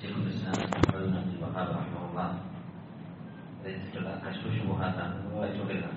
ഷെയ്ഖുൽ Islam Muhammad bin Abdul Wahab റഹിമഹുള്ള രചിച്ചിട്ടുള്ള കശ്മു ഷുബുഹാത്താണ് നിങ്ങൾ വായിച്ചുകൊണ്ടിരുന്നത്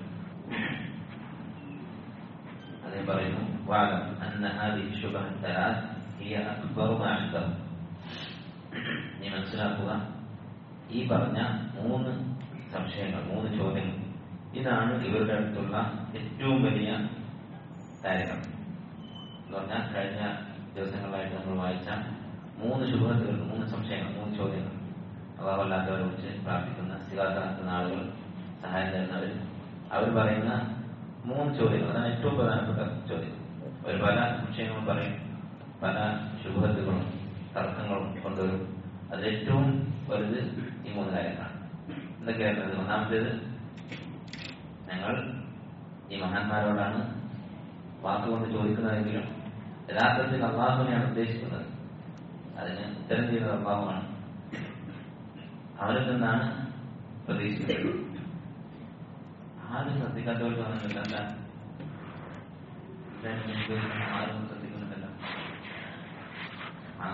അതേ പറയുന്നു വാദം അന്ന ഹാദിഹി ശുബഹ തലാസ് ഹിയ അക്ബറു മാ ഇൻദഹു നീ മനസ്സിലാക്കുക ഈ പറഞ്ഞ മൂന്ന് സംശയങ്ങൾ മൂന്ന് ചോദ്യങ്ങൾ ഇതാണ് ഇവരുടെ അടുത്തുള്ള ഏറ്റവും വലിയ കാര്യങ്ങൾ എന്ന് പറഞ്ഞാൽ കഴിഞ്ഞ ദിവസങ്ങളായിട്ട് നമ്മൾ വായിച്ച മൂന്ന് ശുഭത്തുകൾ മൂന്ന് സംശയങ്ങൾ മൂന്ന് ചോദ്യങ്ങൾ അള്ളാഹല്ലാത്തവരെ കുറിച്ച് പ്രാർത്ഥിക്കുന്ന സ്ഥിരാത്ത നടത്തുന്ന ആളുകൾ സഹായം തരുന്നവർ അവർ പറയുന്ന മൂന്ന് ചോദ്യങ്ങൾ അതാണ് ഏറ്റവും പ്രധാനപ്പെട്ട ചോദ്യം അവർ പല സംശയങ്ങളും പറയും പല ശുഭത്തുകളും തർക്കങ്ങളും കൊണ്ടുവരും അതിൽ ഏറ്റവും വലുത് ഈ മൂന്ന് കാര്യങ്ങളാണ് എന്തൊക്കെയായിരുന്നത് ഒന്നാമത്തേത് ഞങ്ങൾ ഈ മഹാന്മാരോടാണ് വാക്കുകൊണ്ട് ചോദിക്കുന്നതെങ്കിലും യഥാർത്ഥത്തിൽ അള്ളാഹുവിനെയാണ് ഉദ്ദേശിക്കുന്നത് അതിന് ഉത്തരം ചെയ്യുന്നത് അള്ളാഹുവാണ് അവരിൽ നിന്നാണ് പ്രതീക്ഷിക്കുന്നത് ആരും ശ്രദ്ധിക്കാത്തവർക്ക് വന്നിട്ടില്ല എന്താ ആരും ശ്രദ്ധിക്കുന്നുണ്ടല്ലോ ആ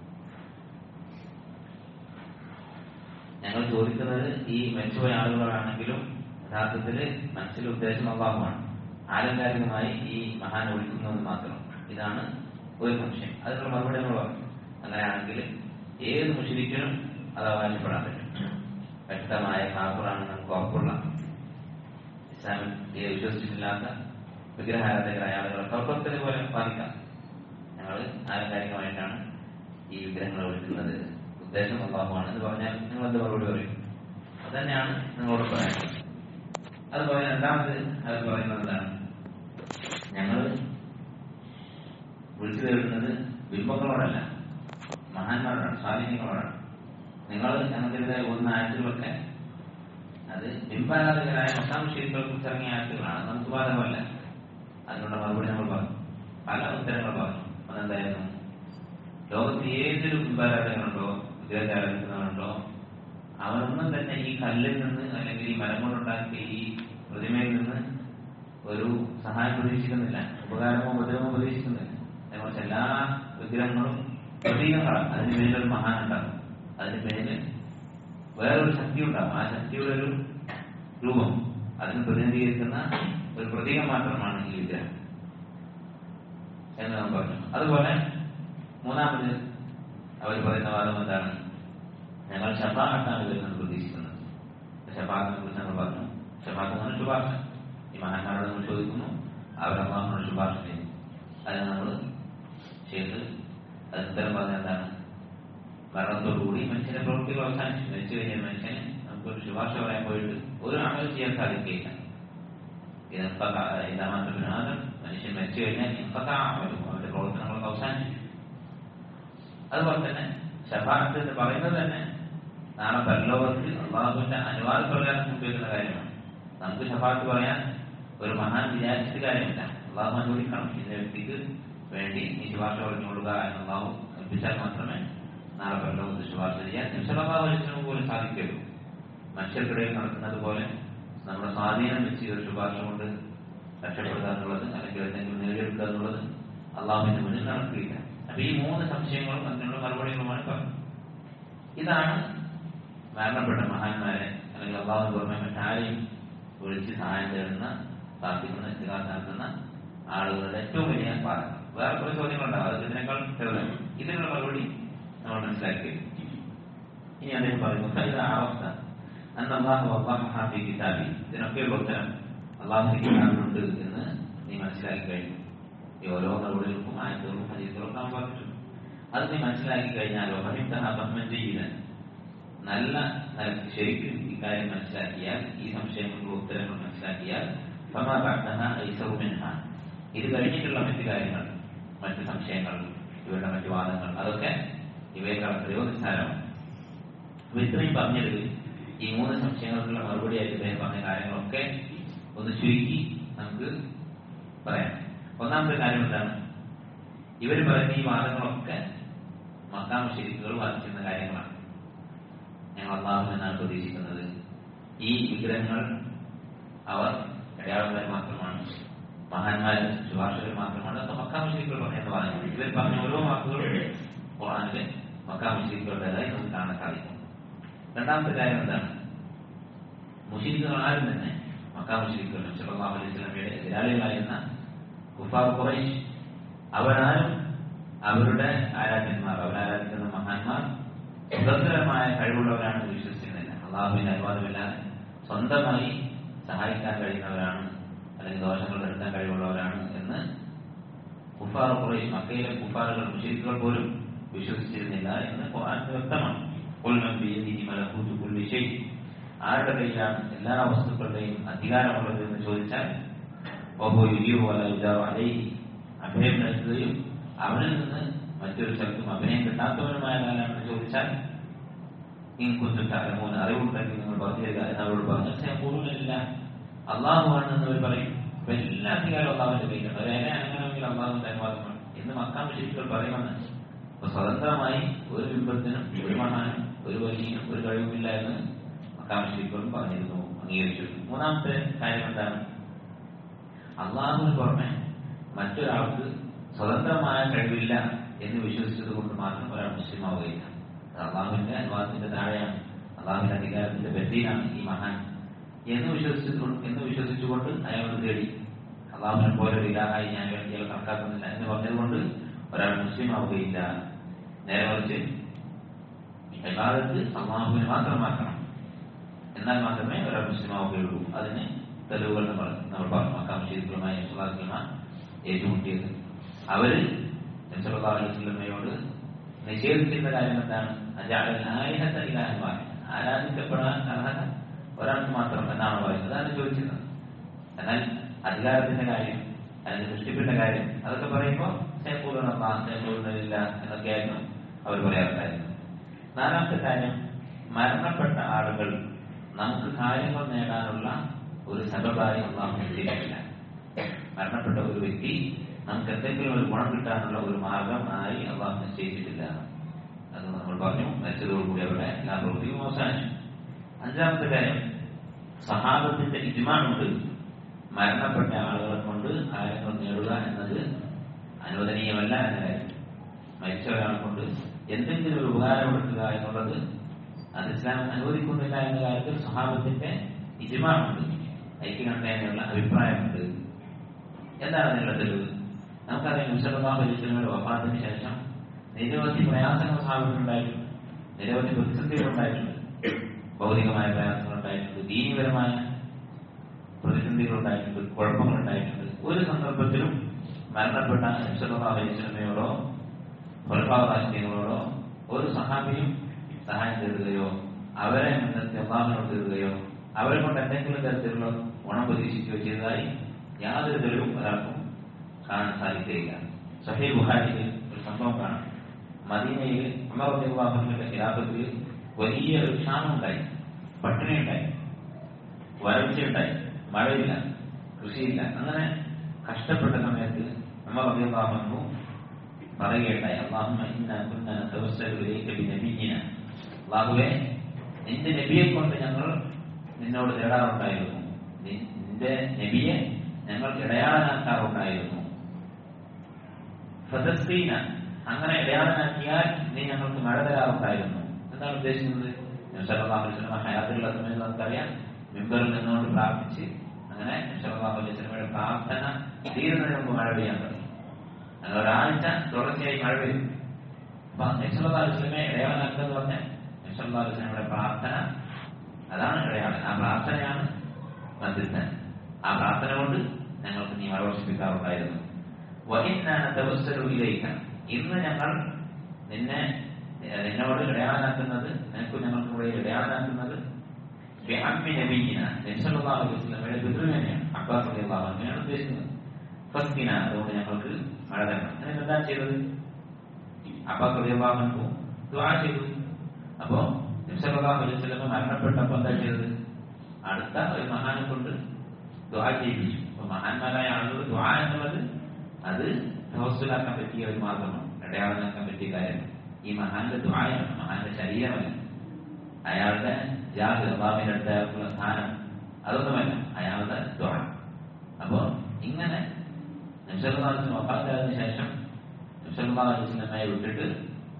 ഞങ്ങൾ ചോദിക്കുന്നത് ഈ മരിച്ചുപോയ ആളുകളാണെങ്കിലും യഥാർത്ഥത്തിൽ മനസ്സിൽ ഉദ്ദേശം അഭാവമാണ് ആലങ്കാരികമായി ഈ മഹാൻ ഒഴിക്കുന്നതെന്ന് മാത്രം ഇതാണ് ഒരു സംശയം അതിനുള്ള മറുപടി നമ്മൾ പറഞ്ഞു അങ്ങനെയാണെങ്കിൽ ഏത് മുഷിരിക്കനും അത് അവകാശപ്പെടാൻ പറ്റും വ്യക്തമായ കാപ്പുറാണ് നമുക്ക് ഉറപ്പുള്ള ഇസ്ലാമിൽ തീരെ വിശ്വസിച്ചിട്ടില്ലാത്ത വിഗ്രഹാരാധകരായ ആളുകളെ പ്രവർത്തന പോലെ ബാധിക്കാം ഞങ്ങൾ ആലങ്കാരികമായിട്ടാണ് ഈ വിഗ്രഹങ്ങൾ ഒഴിക്കുന്നത് ഉദ്ദേശം അള്ളാഹുമാണ് എന്ന് പറഞ്ഞാൽ നിങ്ങൾ എന്ത് മറുപടി പറയും അത് തന്നെയാണ് നിങ്ങളോട് പറയുന്നത് അതുപോലെ രണ്ടാമത് അവർ പറയുന്നത് എന്താണ് ഞങ്ങൾ വിളിച്ചു തരുന്നത് ബിംബങ്ങളോടല്ല മഹാന്മാരോടാണ് സ്വാധീനങ്ങളോടാണ് നിങ്ങൾ ഞങ്ങൾക്കെതിരെ ഒന്ന് ആയത്തുകളൊക്കെ അത് ബിംബാരാധകരായ മൊത്തം ശീലങ്ങളെ കുറിച്ച് ഇറങ്ങിയ ആയത്തുകളാണ് നമുക്ക് ബാധകമല്ല അതിനുള്ള മറുപടി നമ്മൾ പറഞ്ഞു പല ഉത്തരങ്ങൾ പറഞ്ഞു അതെന്തായിരുന്നു ലോകത്ത് ഏതൊരു ബിംബാരാധകനുണ്ടോ വിഗ്രഹാരാധിക്കുന്നവരുണ്ടോ അവനൊന്നും തന്നെ ഈ കല്ലിൽ നിന്ന് അല്ലെങ്കിൽ ഈ മരം കൊണ്ടുണ്ടാക്കിയ ഈ പ്രതിമയിൽ നിന്ന് ഒരു സഹായം പ്രതീക്ഷിക്കുന്നില്ല ഉപകാരമോ ഉപദ്രവമോ പ്രതീക്ഷിക്കുന്നില്ല അതേപോലെ എല്ലാ വിഗ്രഹങ്ങളും പ്രതീകങ്ങളാണ് അതിന് പേരിൽ ഒരു മഹാൻ ഉണ്ടാകും അതിന് പേരിൽ വേറൊരു ശക്തി ഉണ്ടാകും ആ ശക്തിയുടെ ഒരു രൂപം അതിന് പ്രതിനിധീകരിക്കുന്ന ഒരു പ്രതീകം മാത്രമാണ് ഈ വിഗ്രഹം എന്ന് നാം പറഞ്ഞു അതുപോലെ മൂന്നാമത് അവർ പറയുന്ന വാദം എന്താണ് ഞങ്ങൾ ഷഫാഹത്താണ് ഇവരിൽ നിന്ന് പ്രതീക്ഷിക്കുന്നത് ഷഫാഖിനെ കുറിച്ച് നമ്മൾ പറഞ്ഞു ഷഫാഖ് എന്ന് ശുപാർശ ഈ മഹാന്മാരോട് നമ്മൾ ചോദിക്കുന്നു അവർ അള്ളാഹുനോട് ശുപാർശ ചെയ്യുന്നു അതിന് നമ്മൾ ചെയ്ത് അത് ഉത്തരം പറഞ്ഞ എന്താണ് മരണത്തോടുകൂടി മനുഷ്യന്റെ പ്രവൃത്തികൾ അവസാനിച്ചു മരിച്ചു കഴിഞ്ഞാൽ മനുഷ്യന് നമുക്കൊരു ശുപാർശ പറയാൻ പോയിട്ട് ഒരു അമലും ചെയ്യാൻ സാധിക്കുകയില്ല ഇതാമാത്രം മനുഷ്യൻ മരിച്ചു കഴിഞ്ഞാൽ ഇപ്പത്താ അവരുടെ പ്രവർത്തനങ്ങളൊക്കെ അവസാനിച്ചു അതുപോലെ തന്നെ ഷഫാത്ത് എന്ന് പറയുന്നത് തന്നെ നാളെ പരലോകത്തിൽ അള്ളാഹുവിന്റെ അനുവാദ പ്രകാരം സംഭവിക്കുന്ന കാര്യമാണ് നമുക്ക് ഷഫാത്ത് പറയാൻ ഒരു മഹാൻ വിചാരിച്ചിട്ട് കാര്യമില്ല അള്ളാഹു അനുവദിക്കണം ഇന്ന വ്യക്തിക്ക് വേണ്ടി ഈ ശുപാർശ പറഞ്ഞുകൊള്ളുക എന്ന് അള്ളാഹു കൽപ്പിച്ചാൽ മാത്രമേ നാളെ പരലോകത്ത് ശുപാർശ ചെയ്യാൻ നിമിഷഭാവലിച്ചിനും പോലും സാധിക്കുള്ളൂ മനുഷ്യർക്കിടയിൽ നടക്കുന്നത് പോലെ നമ്മുടെ സ്വാധീനം വെച്ച് ഒരു ശുപാർശ കൊണ്ട് രക്ഷപ്പെടുക എന്നുള്ളത് അല്ലെങ്കിൽ എന്തെങ്കിലും നേടിയെടുക്കുക എന്നുള്ളത് അള്ളാഹുവിന്റെ മുന്നിൽ നടക്കുകയില്ല അപ്പൊ ഈ മൂന്ന് സംശയങ്ങളും അതിനുള്ള മറുപടികളുമാണ് പറഞ്ഞത് ഇതാണ് മരണപ്പെട്ട മഹാന്മാരെ അല്ലെങ്കിൽ അള്ളാഹു പുറമെ മറ്റാരെയും വിളിച്ച് സഹായം തേടുന്ന പ്രാർത്ഥിക്കുന്ന ഇസ്തിഹാസ നടത്തുന്ന ആളുകളുടെ ഏറ്റവും വലിയ പാഠം വേറെ കുറെ ചോദ്യങ്ങളുണ്ടാവും അത് ഇതിനേക്കാൾ ചെറുതാണ് ഇതിനുള്ള മറുപടി നമ്മൾ മനസ്സിലാക്കി ഇനി അദ്ദേഹം പറയുന്നു ഇത് അവസ്ഥ അന്ന് അള്ളാഹു അള്ളാഹു കിതാബി ഇതിനൊക്കെയുള്ള ഉത്തരം അള്ളാഹുന്റെ കിതാബിലുണ്ട് എന്ന് നീ മനസ്സിലാക്കി കഴിഞ്ഞു ഈ ഓരോ മറുപടികൾക്കും ആയത്തുകളും ഹദീസുകളും നാം പറഞ്ഞിട്ടുണ്ട് അത് നീ മനസ്സിലാക്കി കഴിഞ്ഞാലോ ഫഹിംതഹം ചെയ്യില്ല നല്ല ശരിക്കും ഇക്കാര്യം മനസ്സിലാക്കിയാൽ ഈ സംശയങ്ങളുടെ ഉത്തരങ്ങൾ മനസ്സിലാക്കിയാൽ ഇത് കഴിഞ്ഞിട്ടുള്ള മറ്റു കാര്യങ്ങൾ മറ്റു സംശയങ്ങൾ ഇവരുടെ മറ്റു വാദങ്ങൾ അതൊക്കെ ഇവയേക്കാൾ എത്രയോ നിസ്സാരമാണ് അപ്പൊ ഇത്രയും പറഞ്ഞത് ഈ മൂന്ന് സംശയങ്ങൾക്കുള്ള മറുപടിയായിട്ട് ഇദ്ദേഹം പറഞ്ഞ കാര്യങ്ങളൊക്കെ ഒന്ന് ചുരുക്കി നമുക്ക് പറയാം ഒന്നാമത്തെ കാര്യം എന്താണ് ഇവർ പറയുന്ന ഈ വാദങ്ങളൊക്കെ മക്കാം ശരിക്കുകൾ വാദിക്കുന്ന കാര്യങ്ങളാണ് ഞങ്ങൾ അള്ളാഹു എന്നാണ് പ്രതീക്ഷിക്കുന്നത് ഈ വിഗ്രഹങ്ങൾ അവർ ഇടയാളന്മാർ മാത്രമാണ് മഹാന്മാർ ശുപാർശകർ മാത്രമാണ് അത് മക്കാം ശരിക്കുകൾ പറയുന്ന വാദങ്ങൾ ഇവർ പറഞ്ഞ ഓരോ വാക്കുകളും ഖുറാനിലെ മക്ക മുഷരിക്കുകളുടേതായി നമുക്ക് കാണാൻ സാധിക്കും രണ്ടാമത്തെ കാര്യം എന്താണ് മുഷരിക്കുകൾ ആരും തന്നെ മക്ക മുഷരിക്കുകൾ സല്ലല്ലാഹു അലൈഹി വസല്ലമയുടെ എതിരാളികളായിരുന്ന കുഫാർ ഖുറൈശ് അവരാരും അവരുടെ ആരാധ്യന്മാർ അവരാരാധിക്കുന്ന മഹാന്മാർ സ്വതന്ത്രമായ കഴിവുള്ളവരാണെന്ന് വിശ്വസിക്കുന്നില്ല അള്ളാഹുവിന്റെ അനുവാദമില്ലാതെ സ്വന്തമായി സഹായിക്കാൻ കഴിയുന്നവരാണ് അല്ലെങ്കിൽ ദോഷങ്ങൾ വരുത്താൻ കഴിവുള്ളവരാണ് എന്ന് കുഫാർ ഖുറൈശ് മക്കയിലെ കുഫാറുകൾ മുഷരിക്കുകൾ പോലും വിശ്വസിച്ചിരുന്നില്ല എന്ന് ഖുർആൻ വ്യക്തമാണ് ഖുൽ മൻ ബിയദിഹി മലകൂതു കുല്ലി ഷൈ ആരുടെ കയ്യിലാണ് എല്ലാ വസ്തുക്കളുടെയും അധികാരമുള്ളത് എന്ന് ചോദിച്ചാൽ ഓഹോ യുജിയോ അല്ല യുജാവോ അലൈഹി അഭയം നൽകുകയും അവനിൽ നിന്ന് മറ്റൊരു സ്ഥലത്തും അഭിനയം കിട്ടാത്തവനുമായ ആരാണെന്ന് ചോദിച്ചാൽ ഇൻകുത്തും അറിവുണ്ടെങ്കിൽ നിങ്ങൾ പറഞ്ഞു തരിക എന്ന് അവരോട് പറഞ്ഞു കൂടുതലില്ല അള്ളാഹു ആണെന്ന് അവർ പറയും അപ്പൊ എല്ലാ അധികാരവും അള്ളാഹുവിന്റെ കയ്യിലുണ്ട് ഒരു എന്നെ അങ്ങനെയെങ്കിൽ അള്ളാഹുവിന്റെ അനുവാദമാണ് എന്ന് മക്കാൻ ശരിക്കും പറയുമെന്ന് അപ്പൊ സ്വതന്ത്രമായി ഒരു ബിംബത്തിനും ഒരു മഹാനും ഒരു വലിയനും ഒരു കഴിവുമില്ല എന്ന് മക്കാൻ ശരിക്കും പറഞ്ഞിരുന്നു അംഗീകരിച്ചു മൂന്നാമത്തെ കാര്യം എന്താണ് അള്ളാഹുവിന് പുറമെ മറ്റൊരാൾക്ക് സ്വതന്ത്രമായ കഴിവില്ല എന്ന് വിശ്വസിച്ചത് കൊണ്ട് മാത്രം ഒരാൾ മുസ്ലിം ആവുകയില്ല അത് അള്ളാഹുവിന്റെ അനുവാദത്തിന്റെ താഴെയാണ് അള്ളാഹുവിന്റെ അധികാരത്തിന്റെ ബന്ധിയിലാണ് ഈ മഹാൻ എന്ന് വിശ്വസിച്ചു എന്ന് വിശ്വസിച്ചുകൊണ്ട് അയാൾ തേടി അള്ളാഹുവിനെ പോലെ ഒരു ഇലാഹായി ഞാൻ ഇയാൾ കണക്കാക്കുന്നില്ല എന്ന് പറഞ്ഞതുകൊണ്ട് ഒരാൾ മുസ്ലിം ആവുകയില്ല നേരെ മറിച്ച് യഥാർത്ഥത്തിൽ അള്ളാഹുവിനെ മാത്രമാക്കണം എന്നാൽ മാത്രമേ ഒരാൾ മുസ്ലിം ആവുകയുള്ളൂ അതിന് തെളിവുകൾ നമ്മൾ നമ്മൾ പറഞ്ഞു മക്കാം ഷെയ്ഖുമായി സുലാസ്ലമ ഏറ്റുമുട്ടിയത് അവര് നബ്സല്ലാ അലൈഹിസ്ലമയോട് നിഷേധിക്കുന്ന കാര്യം എന്താണ് ആയിരത്തെ ഇലാഹന്മാർ ആരാധിക്കപ്പെടാൻ അർഹത ഒരാൾക്ക് മാത്രം എന്നാണ് പറയുന്നത് അതാണ് ചോദിച്ചത് എന്നാൽ അധികാരത്തിന്റെ കാര്യം അല്ലെങ്കിൽ സൃഷ്ടിപ്പിന്റെ കാര്യം അതൊക്കെ പറയുമ്പോൾ സേക്കൂലണ സേക്കൂലനില്ല എന്നൊക്കെയായിരുന്നു അവർ പറയാറുണ്ടായിരുന്നത് നാലാമത്തെ കാര്യം മരണപ്പെട്ട ആളുകൾ നമുക്ക് കാര്യങ്ങൾ നേടാനുള്ള ഒരു സബബായി അള്ളാഹു നിശ്ചയിച്ചിട്ടില്ല മരണപ്പെട്ട ഒരു വ്യക്തി നമുക്ക് എന്തെങ്കിലും ഒരു ഗുണം കിട്ടാനുള്ള ഒരു മാർഗമായി അള്ളാഹു നിശ്ചയിച്ചിട്ടില്ല അത് നമ്മൾ പറഞ്ഞു മരിച്ചതോടുകൂടി അവരുടെ എല്ലാ പ്രവൃത്തിയും അവസാനിച്ചു അഞ്ചാമത്തെ കാര്യം സഹാബത്തിന്റെ ഇജ്മാനുണ്ട് മരണപ്പെട്ട ആളുകളെ കൊണ്ട് കാര്യങ്ങൾ നേടുക എന്നത് അനുവദനീയമല്ല എന്ന കാര്യം മരിച്ച ഒരാളെ കൊണ്ട് എന്തെങ്കിലും ഒരു ഉപകാരപ്പെടുത്തുക എന്നുള്ളത് അത് ഇസ്ലാം അനുവദിക്കുന്നില്ല എന്ന കാര്യത്തിൽ സഹാബത്തിന്റെ ഇജ്മാനുണ്ട് ഐക്യകണ്ഠേനുള്ള അഭിപ്രായമുണ്ട് എന്താണ് അതിനുള്ള തെളിവ് നമുക്കറിയാം മുസലാഹു അലൈസ്ലമയുടെ വഫാത്തിന് ശേഷം നിരവധി പ്രയാസങ്ങൾ സഹാബത്തിനുണ്ടായിട്ടുണ്ട് നിരവധി പ്രതിസന്ധികൾ ഉണ്ടായിട്ടുണ്ട് ഭൗതികമായ പ്രയാസങ്ങൾ ഉണ്ടായിട്ടുണ്ട് ദീനീപരമായ പ്രതിസന്ധികൾ ഉണ്ടായിട്ടുണ്ട് കുഴപ്പങ്ങൾ ഉണ്ടായിട്ടുണ്ട് ഒരു സന്ദർഭത്തിലും മരണപ്പെട്ട നബ്സല്ലാ അലൈസ്ലമയോടോ ഫലഭാവരാഷ്ട്രീയങ്ങളോടോ ഒരു സഹാബിയും സഹായം തേടുകയോ അവരെ മുൻനിർത്തി അള്ളാഹിനോട് തേടുകയോ അവരെ കൊണ്ട് എന്തെങ്കിലും തരത്തിലുള്ള ഗുണം പ്രതീക്ഷിക്കുകയോ ചെയ്തതായി യാതൊരു തെളിവും ഒരാൾക്കും കാണാൻ സാധിക്കുകയില്ല സഹേ ബുഹാരിയിൽ ഒരു സംഭവം കാണാം മദീനയിൽ അമർവാഹുവിന്റെ ഖിലാഫത്തിൽ വലിയ ഒരു ക്ഷാമം ഉണ്ടായി പട്ടിണി ഉണ്ടായി വരൾച്ചയുണ്ടായി മഴയില്ല കൃഷിയില്ല അങ്ങനെ കഷ്ടപ്പെട്ട സമയത്ത് അമർ അബിവാഹു പറയുകയുണ്ടായി അള്ളാഹുമ്മ ഇന്ന കുന്ന തവസ്സലിലേക്ക് നബിയിന അള്ളാഹുവെ നിന്റെ നബിയെ കൊണ്ട് ഞങ്ങൾ നിന്നോട് തേടാറുണ്ടായിരുന്നു നിന്റെ നബിയെ ഞങ്ങൾ ഇടയാളനാക്കാറുണ്ടായിരുന്നു ഫതസ്തീന അങ്ങനെ ഇടയാളനാക്കിയാൽ നീ ഞങ്ങൾക്ക് മഴ തരാറുണ്ടായിരുന്നു എന്താണ് ഉദ്ദേശിക്കുന്നത് നബ്സല്ലാഹുലിസ്ലമ ഹയാത്തിലുള്ള സമയത്ത് നമുക്കറിയാം മിമ്പറിൽ നിന്നുകൊണ്ട് പ്രാർത്ഥിച്ച് അങ്ങനെ നബ്സല്ലാഹുലിസ്ലമയുടെ പ്രാർത്ഥന തീരുന്നതിന് മുമ്പ് മഴ പെയ്യാൻ തുടങ്ങി അങ്ങനെ ഒരാഴ്ച തുടർച്ചയായി മഴ പെയ്തു അപ്പൊ നബ്സല്ലാഹുലിസ്ലമെ ഇടയാളനാക്കുക എന്ന് പറഞ്ഞാൽ നബ്സല്ലാഹുലിസ്ലമയുടെ പ്രാർത്ഥന അതാണ് ഇടയാളൻ ആ പ്രാർത്ഥനയാണ് മധ്യസ്ഥൻ ആ പ്രാർത്ഥന കൊണ്ട് ഞങ്ങൾക്ക് നീ മഴ വർഷിപ്പിക്കാറുണ്ടായിരുന്നു ഇലേക്ക് ഇന്ന് ഞങ്ങൾ നിന്നെ നിന്നോട് ഇടയാളനാക്കുന്നത് നിനക്ക് ഞങ്ങൾക്ക് ഇവിടെ ഇടയാളനാക്കുന്നത് അമ്മി നബീന നബ്സല്ലാസ്ലമയുടെ പിതൃവിനെയാണ് അബ്ബാസ് അള്ളാഹു അങ്ങനെയാണ് ഉദ്ദേശിക്കുന്നത് ഫസ്കിന അതുകൊണ്ട് ഞങ്ങൾക്ക് മഴ തരണം എന്നിട്ട് എന്താ ചെയ്തത് അബ്ബാസ് അള്ളാഹു ദുആ ചെയ്തു അപ്പോ നബ്സല്ലാഹു അലൈഹി സ്വലമ മരണപ്പെട്ടപ്പോ എന്താ ചെയ്തത് അടുത്ത ഒരു മഹാനെ കൊണ്ട് ദുആ ചെയ്യിപ്പിച്ചു അപ്പൊ മഹാന്മാരായ ആളുകൾ ദുആ എന്നുള്ളത് അത് തവസ്സുലാക്കാൻ പറ്റിയ ഒരു മാർഗമാണ് ഇടയാളനാക്കാൻ പറ്റിയ കാര്യം ഈ മഹാന്റെ ദ്വായാണ് മഹാന്റെ ശരീരമല്ല അയാളുടെ ജാതി അള്ളാഹിന്റെ അടുത്ത അയാൾക്കുള്ള സ്ഥാനം അതൊന്നുമല്ല അയാളുടെ ദ്വാ അപ്പോ ഇങ്ങനെ നബ്സല്ലാസ്ലം വഫാത്തായതിനു ശേഷം നബ്സല്ലാസ്ലമയെ വിട്ടിട്ട്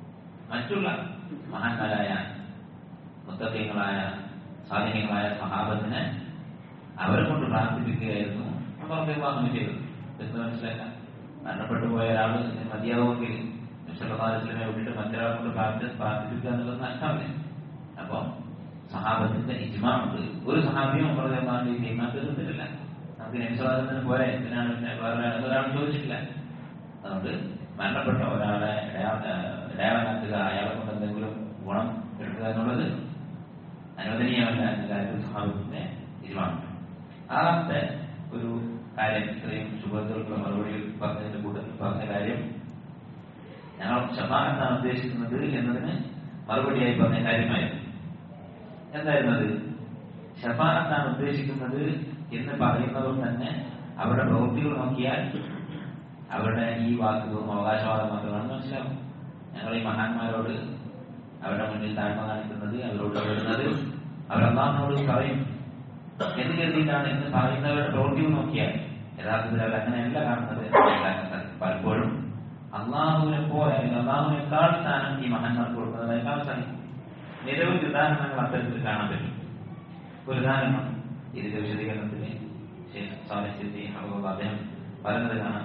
മറ്റുള്ള മഹാന്മാരായ മുത്തക്കങ്ങളായ സ്വാധീനങ്ങളായ സഹാബത്തിനെ അവരെ കൊണ്ട് പ്രാർത്ഥിപ്പിക്കുകയായിരുന്നു അവർക്ക് വിവാഹം ചെയ്തത് എന്ന് മനസ്സിലാക്കാം മരണപ്പെട്ടു പോയ ഒരാൾ മതിയാവുമെങ്കിൽ വിശ്വഭാരത്തിനെ വിട്ടിട്ട് മറ്റൊരാളെ കൊണ്ട് പ്രാർത്ഥി പ്രാർത്ഥിപ്പിക്കുക എന്നുള്ളത് നഷ്ടമല്ലേ അപ്പൊ സഹാബത്തിന്റെ ഇജ്മാണ്ട് ഒരു സഹാബിയും പറഞ്ഞ ഇജ്മാൻ തീർന്നിട്ടില്ല നമുക്ക് നിമിഷവാദത്തിന് പോരെ എന്തിനാണ് പിന്നെ വേറെ ഒരാൾ ചോദിച്ചിട്ടില്ല അതുകൊണ്ട് മരണപ്പെട്ട ഒരാളെ ഇടയാളനാക്കുക അയാളെ കൊണ്ട് എന്തെങ്കിലും ഗുണം എടുക്കുക എന്നുള്ളത് അനുവദനീയമല്ല എന്ന കാര്യത്തിൽ സഹാബത്തിന്റെ തീരുമാനമുണ്ട് ആറാമത്തെ ഒരു കാര്യം ഇത്രയും ശുഭത്തിലുള്ള മറുപടിയിൽ പറഞ്ഞതിന്റെ കൂട്ടത്തിൽ പറഞ്ഞ കാര്യം ഞങ്ങൾ ക്ഷമ എന്നാണ് ഉദ്ദേശിക്കുന്നത് എന്നതിന് മറുപടിയായി പറഞ്ഞ കാര്യമായിരുന്നു എന്തായിരുന്നു അത് ഷഫാഅത്താണ് ഉദ്ദേശിക്കുന്നത് എന്ന് പറയുന്നവർ തന്നെ അവരുടെ പ്രവൃത്തികൾ നോക്കിയാൽ അവരുടെ ഈ വാക്കുകളും അവകാശവാദം മാത്രമാണെന്ന് മനസ്സിലാവും ഞങ്ങൾ ഈ മഹാന്മാരോട് അവരുടെ മുന്നിൽ താഴ്മ കാണിക്കുന്നത് അവരോട് വരുന്നത് അവരല്ലാഹിനോട് പറയും എന്ന് കരുതിയിട്ടാണ് എന്ന് പറയുന്നവരുടെ പ്രവൃത്തികൾ നോക്കിയാൽ യഥാർത്ഥത്തിൽ അവർ അങ്ങനെയല്ല കാണുന്നത് എന്ന് മനസ്സിലാക്കാൻ സാധിക്കും പലപ്പോഴും അള്ളാഹുവിനെ പോലെ അല്ലെങ്കിൽ അള്ളാഹുവിനേക്കാൾ സ്ഥാനം ഈ മഹാന്മാർക്ക് കൊടുക്കുന്നതായി കാണാൻ സാധിക്കും നിരവധി ഉദാഹരണങ്ങൾ അത്തരത്തിൽ കാണാൻ പറ്റും ഒരു ഉദാഹരണം ഇതിന്റെ വിശദീകരണത്തിൽ സ്വാലിസ്ഥിതി അദ്ദേഹം പറയുന്നത് കാണാം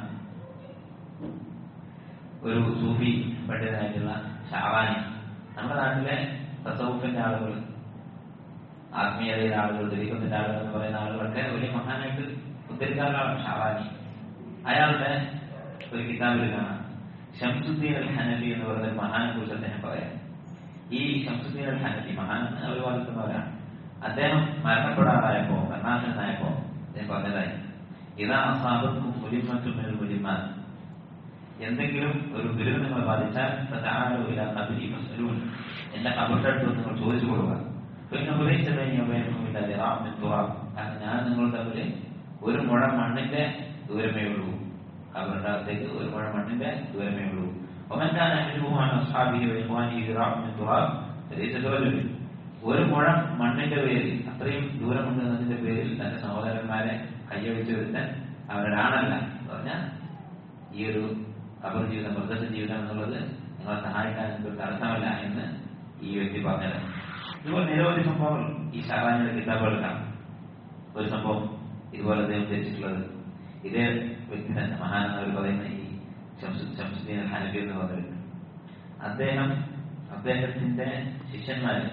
ഒരു സൂഫി പണ്ഡിതനായിട്ടുള്ള ഷാവാനി നമ്മുടെ നാട്ടിലെ തസവുഫിന്റെ ആളുകൾ ആത്മീയതയുടെ ആളുകൾ ദുരിതത്തിന്റെ ആളുകൾ എന്ന് പറയുന്ന ആളുകളൊക്കെ വലിയ മഹാനായിട്ട് ഉദ്ധരിക്കാറുള്ളതാണ് ഷാവാനി അയാളുടെ ഒരു കിതാബിൽ കാണാം ഷംസുദ്ദീൻ അൽ ഹനഫി എന്ന് പറയുന്ന ഒരു മഹാനെ കുറിച്ച് അദ്ദേഹം പറയാം ഈ ഷംസുദ്ദീൻ അൽ ഹനഫി മഹാൻ അവർ വാദിക്കുന്നവരാണ് അദ്ദേഹം മരണപ്പെടാറായപ്പോ മരണാസനായപ്പോ അദ്ദേഹം പറഞ്ഞതായി ഇതാ അസാബത്തും മുലിമത്തും മുലിമാൻ എന്തെങ്കിലും ഒരു ദുരിതം നിങ്ങൾ ബാധിച്ചാൽ ഇല കബരി ഫസ്അലൂൻ എന്റെ കബറിന്റെ അടുത്ത് നിങ്ങൾ ചോദിച്ചു കൊടുക്കുക പിന്നെ ഉപദേശിച്ചതിന് കാരണം ഞാൻ നിങ്ങൾ തമ്മിൽ ഒരു മുഴ മണ്ണിന്റെ ദൂരമേ ഉള്ളൂ കബറിന്റെ അകത്തേക്ക് ഒരു മുഴ മണ്ണിന്റെ ദൂരമേ ഉള്ളൂ ومن كان يحجبه عن اصحابه واخوانه ذراع من تراب فليس برجل ഒരു മുഴം മണ്ണിന്റെ പേരിൽ അത്രയും ദൂരമുണ്ട് എന്നതിന്റെ പേരിൽ തന്റെ സഹോദരന്മാരെ കയ്യടിച്ചു വരുത്താൻ അവരൊരാണല്ല എന്ന് പറഞ്ഞാൽ ഈ ഒരു കബർ ജീവിതം മൃഗ ജീവിതം എന്നുള്ളത് നിങ്ങളെ സഹായിക്കാൻ ഒരു തടസ്സമല്ല എന്ന് ഈ വ്യക്തി പറഞ്ഞത് ഇതുപോലെ നിരവധി സംഭവങ്ങൾ ഈ ഷാറാനിയുടെ കിതാബുകൾ കാണാം ഒരു സംഭവം ഇതുപോലെ അദ്ദേഹം ഉദ്ദേശിച്ചിട്ടുള്ളത് ഇതേ വ്യക്തി തന്നെ മഹാൻ എന്നവർ പറയുന്ന ഈ ശംസുദ്ദീൻ ഹനബി എന്ന് പറഞ്ഞിട്ട് അദ്ദേഹം അദ്ദേഹത്തിന്റെ ശിഷ്യന്മാര്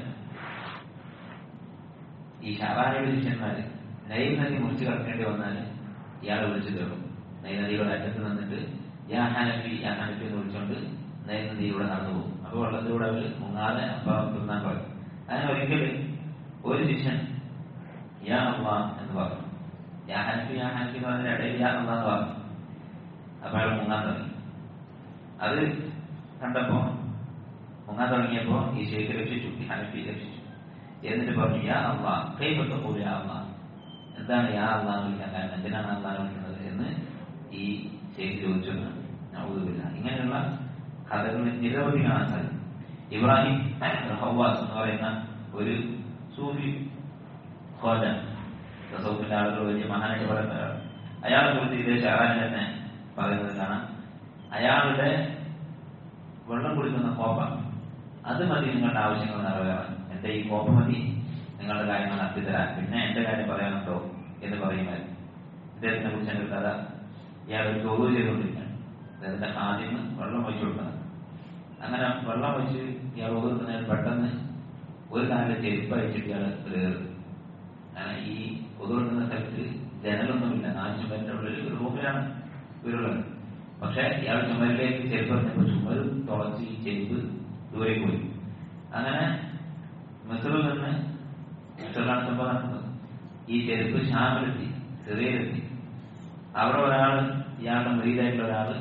ഈ ഷാറാനിയുടെ ശിഷ്യന്മാര് നൈൽ നദി മുറിച്ച് കടക്കേണ്ടി വന്നാൽ ഇയാളെ വിളിച്ചു കയറും നൈൽ നദിയുടെ അറ്റത്ത് നിന്നിട്ട് യാ ഹനഫി യാ ഹനഫി എന്ന് വിളിച്ചുകൊണ്ട് നൈൽ നദിയിലൂടെ നടന്നു പോകും അപ്പൊ വെള്ളത്തിലൂടെ അവർ മുങ്ങാതെ അപ്പുറം തിന്നാൻ പറയും അങ്ങനെ ഒരിക്കൽ ഒരു ശിഷ്യൻ യാ അള്ളാ എന്ന് പറഞ്ഞു യാ ഹനഫി യാ ഹനഫി എന്ന് പറഞ്ഞ ഇടയിൽ യാ അള്ളാ എന്ന് പറഞ്ഞു അപ്പൊ അയാൾ മുങ്ങാൻ തുടങ്ങി അത് കണ്ടപ്പോ മുങ്ങാൻ തുടങ്ങിയപ്പോ ഈ ഷെയ്ഖ് രക്ഷിച്ചു ഈ ഹനഫി രക്ഷിച്ചു എന്നിട്ട് പറഞ്ഞു യാ അള്ളാ കൈപെട്ട പോലെ യാ അള്ളാ എന്താണ് യാ അള്ളാ വിളിക്കാൻ കാരണം എന്തിനാണ് അള്ളാഹ് വിളിക്കുന്നത് എന്ന് ഈ ഷെയ്ഖ് ചോദിച്ചു നൗദുബില്ല ഇങ്ങനെയുള്ള കഥകൾ നിരവധി കാണാൻ സാധിക്കും ഇബ്രാഹിം ഹവാസ് എന്ന് പറയുന്ന ഒരു സൂഫി ഖോജ റസൂഫിന്റെ ആളുകൾ വലിയ മഹാനായിട്ട് പറയുന്ന ഒരാൾ അയാളെ കുറിച്ച് ഇതേ ഷെറാൻ തന്നെ പറയുന്നത് കാണാം അയാളുടെ വെള്ളം കുടിക്കുന്ന കോപ്പ അത് മതി നിങ്ങളുടെ ആവശ്യങ്ങൾ നിറവേറാൻ എന്റെ ഈ കോപ്പ മതി നിങ്ങളുടെ കാര്യങ്ങൾ നടത്തി തരാൻ പിന്നെ എന്റെ കാര്യം പറയാനുണ്ടോ എന്ന് പറയുമായിരുന്നു ഇദ്ദേഹത്തിനെ കുറിച്ച് എന്റെ കഥ ഇയാൾ ഒരു ചോദ്യം ചെയ്തുകൊണ്ടിരിക്കുകയാണ് അദ്ദേഹത്തിന്റെ ആദ്യം വെള്ളം ഒഴിച്ചു കൊടുക്കുന്നത് അങ്ങനെ വെള്ളം ഒഴിച്ച് ഇയാൾ ഒതുക്കുന്നതിന് പെട്ടെന്ന് ഒരു കാലിലെ ചെരുപ്പ് അഴിച്ചിട്ട് ഇയാൾ കയറും അങ്ങനെ ഈ ഒതുക്കുന്ന സ്ഥലത്ത് ജനലൊന്നുമില്ല നാല് ചുമരിന്റെ ഉള്ളിൽ ഒരു റൂമിലാണ് വീടുള്ളത് പക്ഷെ ഇയാൾ ചുമരിലേക്ക് ചെരുപ്പ് പറഞ്ഞപ്പോൾ ചുമർ തുളച്ച് ഈ ചെരുപ്പ് ദൂരേക്ക് പോയി അങ്ങനെ മിസറിൽ നിന്ന് മിസറിലാണ് സംഭവം നടക്കുന്നത് ഈ ചെരുപ്പ് ഷാമിലെത്തി സിറിയയിലെത്തി അവിടെ ഒരാൾ ഇയാളുടെ മുറിയിലായിട്ടുള്ള ഒരാള്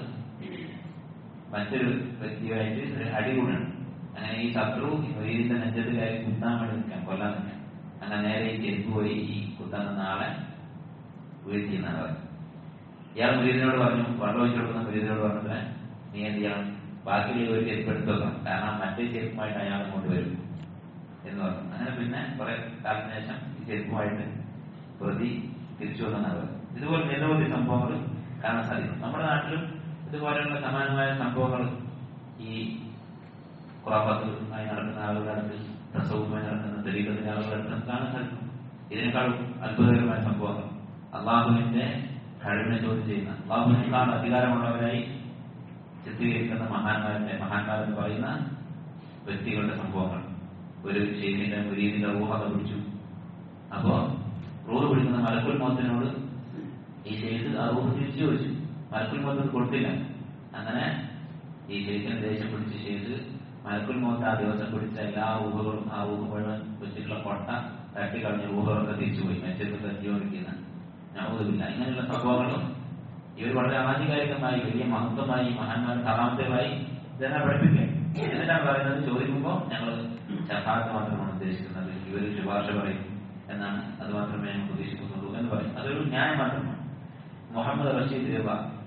മറ്റൊരു വ്യക്തിയുമായിട്ട് അടികൂടാണ് അങ്ങനെ ഈ ശത്രു ഈ മുരീദിന്റെ നെഞ്ചത്ത് കയറി കുത്താൻ വേണ്ടി നിൽക്കാം കൊല്ലാൻ നിൽക്കാം അങ്ങനെ നേരെ ഈ ചെരുപ്പ് പോയി ഈ കുത്താൻ നിന്ന ആളെ വീഴ്ത്തിയെന്നാണ് പറയുന്നത് ഇയാൾ മുരീദിനോട് പറഞ്ഞു വെള്ളം ഒഴിച്ചു കൊടുക്കുന്ന മുരീദിനോട് പറഞ്ഞത് നീ എന്ത് ചെയ്യണം ബാക്കിയുള്ള ഒരു ചെരുപ്പ് എടുത്തു വെക്കണം കാരണം മറ്റേ ചെരുപ്പുമായിട്ട് അയാൾ ഇങ്ങോട്ട് വരും എന്ന് പറഞ്ഞു അങ്ങനെ പിന്നെ കുറെ കാലത്തിന് ശേഷം ഈ ചെരുപ്പുമായിട്ട് പ്രതി തിരിച്ചു വന്നാണ് പറയുന്നത് ഇതുപോലെ നിരവധി സംഭവങ്ങൾ കാണാൻ സാധിക്കും നമ്മുടെ നാട്ടിലും ഇതുപോലെയുള്ള സമാനമായ സംഭവങ്ങൾ ഈ ഖുറാഫത്ത് ആയി നടക്കുന്ന ആളുകളുടെ അടുത്ത് തസവുമായി നടക്കുന്ന തെരീക്കത്തിന്റെ ആളുകളുടെ അടുത്ത് നമുക്ക് കാണാൻ സാധിക്കും ഇതിനേക്കാളും അത്ഭുതകരമായ സംഭവങ്ങൾ അള്ളാഹുവിന്റെ കഴിവിനെ ചോദ്യം ചെയ്യുന്ന അള്ളാഹുവിനേക്കാൾ അധികാരമുള്ളവരായി ചിത്രീകരിക്കുന്ന മഹാന്മാരുടെ മഹാന്മാരെന്ന് പറയുന്ന വ്യക്തികളുടെ സംഭവങ്ങൾ ഒരു ഷെയ്ഖിന്റെ മുരീദിന്റെ റൂഹത പിടിച്ചു അപ്പോ റൂഹ് പിടിക്കുന്ന മലക്കുൽ മോത്തിനോട് ഈ ഷെയ്ഖ് ആ റൂഹ് തിരിച്ചു ചോദിച്ചു മലക്കുൽ മോത്ത് കൊടുത്തില്ല അങ്ങനെ ഈ ഷെയ്ഖിന് ദേഷ്യം പിടിച്ച് ഷെയ്ഖ് മലക്കുൽ മോത്ത് ആ ദിവസം പിടിച്ച എല്ലാ ഊഹകളും ആ ഊഹ മുഴുവൻ വെച്ചിട്ടുള്ള കൊട്ട തട്ടിക്കളഞ്ഞ ഊഹകളൊക്കെ തിരിച്ചുപോയി മെച്ചത്തിൽ തട്ടിയോണ്ടിരിക്കുന്ന ഞമ്മതില്ല ഇങ്ങനെയുള്ള സംഭവങ്ങളും ഇവർ വളരെ ആധികാരികമായി വലിയ മഹത്വമായി മഹാന്മാർ കലാമത്തമായി ഇതെല്ലാം പഠിപ്പിക്കുക എന്നിട്ടാണ് പറയുന്നത് ചോദിക്കുമ്പോൾ ഞങ്ങൾ ശഫാത്ത് മാത്രമാണ് ഉദ്ദേശിക്കുന്നത് ഇവർ ശുപാർശ പറയും എന്നാണ് അത് മാത്രമേ ഞാൻ പ്രതീക്ഷിക്കുന്നുള്ളൂ എന്ന് പറയും അതൊരു ന്യായം മാത്രമാണ് മുഹമ്മദ് റഷീദ് ദേവ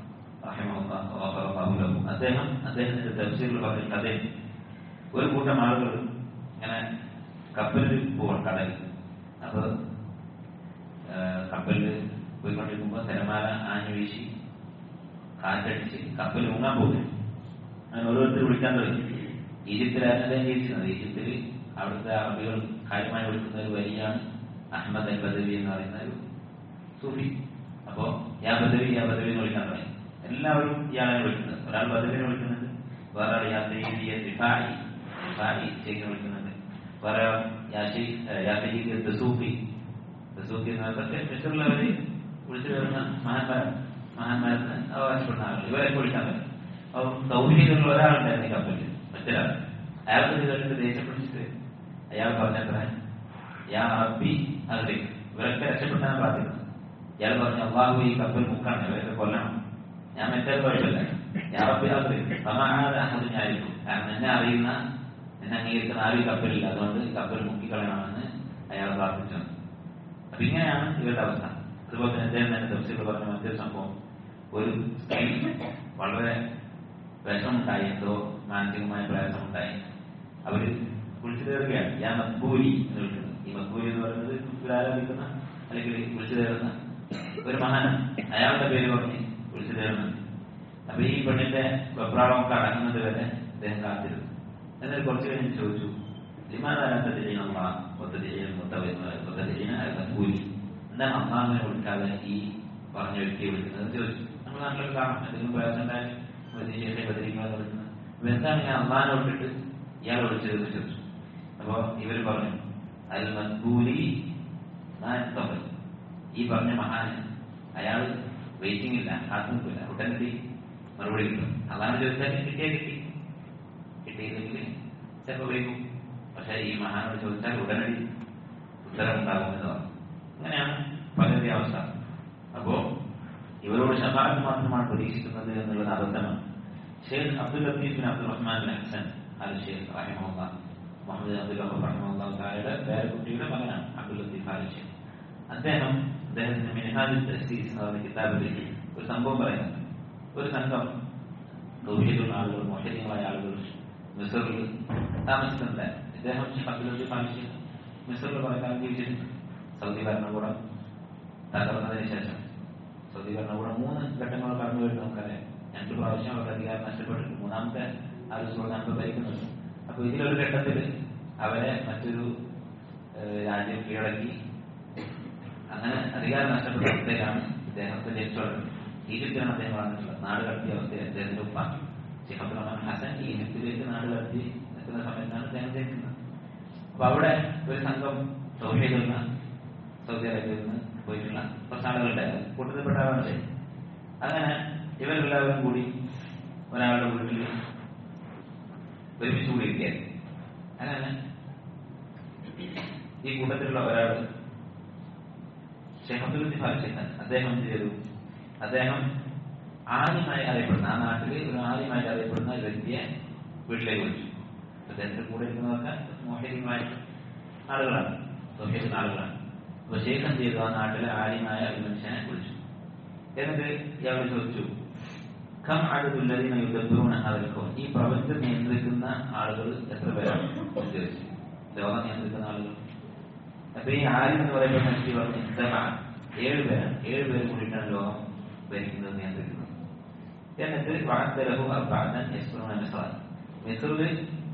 അദ്ദേഹം അദ്ദേഹത്തിന്റെ തഫ്സീറിൽ പറഞ്ഞ കഥയിൽ ഒരു കൂട്ടം ആളുകൾ ഇങ്ങനെ കപ്പലിൽ പോവാൻ കടലിൽ അപ്പൊ കപ്പലിൽ പോയിക്കൊണ്ടിരിക്കുമ്പോൾ തിരമാല ആഞ്ഞു വീശി കാറ്റടിച്ച് കപ്പൽ മുങ്ങാൻ പോകുന്നു അങ്ങനെ ഓരോരുത്തർ വിളിക്കാൻ തുടങ്ങി ഈജിപ്തിലായിരുന്നു അദ്ദേഹം ജീവിച്ചിരുന്നത് ഈജിപ്തിൽ അവിടുത്തെ അറബികൾ കാര്യമായി വിളിക്കുന്ന ഒരു വലിയാണ് അഹമ്മദ് അൽ ബദവി എന്ന് പറയുന്ന ഒരു സൂഫി അപ്പോ യാ ബദവി യാ ബദവി എന്ന് വിളിക്കാൻ തുടങ്ങി എല്ലാവരും ഇയാളെ വിളിക്കുന്നത് ഒരാൾ ബദവിനെ വിളിക്കുന്നുണ്ട് വേറെ ആൾ യാ സയ്യിദിയ റിഫായി റിഫായി ഷെയ്ഖിനെ വിളിക്കുന്നുണ്ട് വേറെ ആൾ യാ ഷെയ്ഖ് യാ സയ്യിദ് ദസൂഖി ദസൂഖി എന്ന് പറഞ്ഞാൽ മിസ്റ്ററിലവര് വിളിച്ചു വരുന്ന മഹാന്മാരാണ് മഹാന്മാരെന്ന് അവകാശപ്പെടുന്ന ആളുകൾ ഇവരെ വിളിക്കാൻ പറ്റും അപ്പൊ സൗഹീദുള്ള ഒരാളുണ്ടായിരുന്നു ഈ കപ്പലിൽ മറ്റൊരാൾ അയാൾക്ക് ചെയ്തിട്ട് ദേഷ്യം പിടിച്ചിട്ട് അയാൾ പറഞ്ഞത്ര യാ റബ്ബി അതെ ഇവരൊക്കെ രക്ഷപ്പെട്ടാൻ പ്രാർത്ഥിക്കുന്നു ഇയാൾ പറഞ്ഞു അള്ളാഹു ഈ കപ്പൽ മുക്കാണ് ഇവരൊക്കെ കൊല്ലണം ഞാൻ മറ്റേ കുഴപ്പമില്ല യാ റബ്ബി അതെ സമാഹാര അഹദ് ഞാനിക്കും കാരണം എന്നെ അറിയുന്ന എന്നെ അംഗീകരിക്കുന്ന ആരും ഈ കപ്പലില്ല അതുകൊണ്ട് ഈ കപ്പൽ മുക്കിക്കളയണമെന്ന് അയാൾ പ്രാർത്ഥിച്ചു അപ്പൊ ഇങ്ങനെയാണ് ഇവരുടെ അവസ്ഥ അതുപോലെ തന്നെ അദ്ദേഹം തന്നെ തഫ്സീൽ പറഞ്ഞ മറ്റൊരു സംഭവം ഒരു സ്ത്രീ വളരെ വിഷമുണ്ടായി എന്തോ മാനസികമായ പ്രയാസമുണ്ടായി അവര് വിളിച്ചു തേറുകയാണ് ഞാൻ മക്ബൂരി എന്ന് വിളിക്കുന്നത് ഈ മക്ബൂരി എന്ന് പറയുന്നത് ആരാധിക്കുന്ന അല്ലെങ്കിൽ വിളിച്ചു തേറുന്ന ഒരു മഹാനാണ് അയാളുടെ പേര് പറഞ്ഞ് വിളിച്ചു തേറുന്നുണ്ട് അപ്പൊ ഈ പെണ്ണിന്റെ വെപ്രാളമൊക്കെ അടങ്ങുന്നത് വരെ അദ്ദേഹം കാത്തിരുന്നു എന്നിട്ട് കുറച്ച് കഴിഞ്ഞ് ചോദിച്ചു ലിമാനാരാത്ത ചെയ്യണം ഒത്തത് ചെയ്യണം ഒത്തത് ചെയ്യണം മക്ബൂരി എന്താണ് അമ്മാവിനെ വിളിക്കാതെ ഈ പറഞ്ഞ വ്യക്തിയെ വിളിക്കുന്നത് ചോദിച്ചു നമ്മൾ നാട്ടിലൊക്കെ കാണാം എന്തെങ്കിലും പ്രയാസം ഉണ്ടായാലും ശേഷം ബദരീങ്ങളെ വിളിക്കുന്നത് അപ്പൊ എന്താണ് ഞാൻ അമ്മാനെ വിട്ടിട്ട് ഇയാളെ വിളിച്ചതെന്ന് ചോദിച്ചു അപ്പൊ ഇവർ പറഞ്ഞു അൽ മദ്ബൂരി ഈ പറഞ്ഞ മഹാന് അയാൾ വെയിറ്റിംഗ് ഇല്ല കാത്തുനിൽക്കില്ല ഉടനടി മറുപടി കിട്ടും അതാണ് ചോദിച്ചാൽ കിട്ടിയാൽ കിട്ടി കിട്ടിയില്ലെങ്കിൽ ചിലപ്പോൾ വൈകും പക്ഷെ ഈ മഹാനോട് ചോദിച്ചാൽ ഉടനടി ഉത്തരം ഉണ്ടാകുമെന്ന് പറഞ്ഞു അങ്ങനെയാണ് പലരുടെ അവസ്ഥ അപ്പോ ഇവരോട് ഷഫാത്ത് മാത്രമാണ് പ്രതീക്ഷിക്കുന്നത് എന്നുള്ളത് അബദ്ധമാണ് Sheikh Abdul Latif bin Abdul Rahman bin Hasan al Sheikh റഹിമുള്ള മുഹമ്മദ് അബ്ദുൽ റഹ്മുള്ള താരയുടെ പേരക്കുട്ടിയുടെ മകനാണ് അബ്ദുൽ ലത്തീഫ് അൽ ഷെയ്ഖ് അദ്ദേഹം അദ്ദേഹത്തിന്റെ മിനഹാജ് തസ്തീസ് എന്ന് പറഞ്ഞ കിതാബിൽ ഒരു സംഭവം പറയുന്നുണ്ട് ഒരു സംഘം തൗഹീദുള്ള ആളുകൾ മോഹര്യങ്ങളായ ആളുകൾ മിസറിൽ താമസിക്കുന്നുണ്ട് ഇദ്ദേഹം അബ്ദുൽ ലത്തീഫ് അൽ ഷെയ്ഖ് മിസറിൽ കുറെ കാലം ജീവിച്ചിട്ടുണ്ട് സൗദി ഭരണകൂടം തകർന്നതിന് ശേഷം സൗദി ഭരണകൂടം മൂന്ന് ഘട്ടങ്ങൾ കടന്നു വരുന്ന നമുക്കറിയാം രണ്ട് പ്രാവശ്യം അവരുടെ അധികാരം നഷ്ടപ്പെട്ടിട്ട് മൂന്നാമത്തെ ആലോചന നമുക്ക് ഭരിക്കുന്നുണ്ട് അപ്പൊ ഇതിലൊരു ഘട്ടത്തിൽ അവരെ മറ്റൊരു രാജ്യം കീഴടക്കി അങ്ങനെ അധികാരം നഷ്ടപ്പെട്ട അവസ്ഥയിലാണ് ഇദ്ദേഹത്തെ ജനിച്ചുള്ളത് ഈജിപ്തിലാണ് അദ്ദേഹം വളർന്നിട്ടുള്ളത് നാട് കടത്തിയ അവസ്ഥയിൽ അദ്ദേഹത്തിന്റെ ഉപ്പ ഷിഹബ് റഹ്മാൻ ഹസൻ ഈജിപ്തിലേക്ക് നാട് കടത്തി നിൽക്കുന്ന സമയത്താണ് അദ്ദേഹം ജനിക്കുന്നത് അപ്പൊ അവിടെ ഒരു സംഘം സൗഹൃദമുള്ള സൗദി അറേബ്യയിൽ നിന്ന് പോയിട്ടുള്ള കുറച്ച് ആളുകളുണ്ടായിരുന്നു കൂട്ടത്തിൽപ്പെട്ട ആളുകളുണ്ട് അങ്ങനെ ഇവരെല്ലാവരും കൂടി ഒരാളുടെ വീട്ടിൽ ഒരുമിച്ച് കൂടിയിരിക്കുകയായിരുന്നു അങ്ങനെ ഈ കൂട്ടത്തിലുള്ള ഒരാൾ ഷെഹബുൽ ഫാലിച്ചൻ അദ്ദേഹം എന്ത് ചെയ്തു അദ്ദേഹം ആദ്യമായി അറിയപ്പെടുന്ന ആ നാട്ടിൽ ഒരു ആദ്യമായി അറിയപ്പെടുന്ന ഒരു വ്യക്തിയെ വീട്ടിലേക്ക് വിളിച്ചു അദ്ദേഹത്തിന്റെ കൂടെ ഇരിക്കുന്നതൊക്കെ മോഹിതമായ ആളുകളാണ് സൗഹൃദ ആളുകളാണ് അപ്പൊ ശേഖം ചെയ്തു ആ നാട്ടിലെ ആര്യമായ ഒരു മനുഷ്യനെ വിളിച്ചു എന്നിട്ട് ഇയാൾ ചോദിച്ചു ഖം അടുത്തുള്ളതിനെ യുദ്ധത്തിലൂടെ അവർക്കും ഈ പ്രപഞ്ചം നിയന്ത്രിക്കുന്ന ആളുകൾ എത്ര പേരാണ് എന്ന് ചോദിച്ചു ലോകം നിയന്ത്രിക്കുന്ന ആളുകൾ അപ്പൊ ഈ ആര്യം എന്ന് പറയുന്ന വ്യക്തി പറഞ്ഞു ഇത്തവണ ഏഴ് പേരാണ് ഏഴ് പേര് കൂടിയിട്ടാണ് ലോകം ഭരിക്കുന്നത് നിയന്ത്രിക്കുന്നത് എന്നിട്ട് വാർത്തലഹു അർബാദൻ മിസ്റിൽ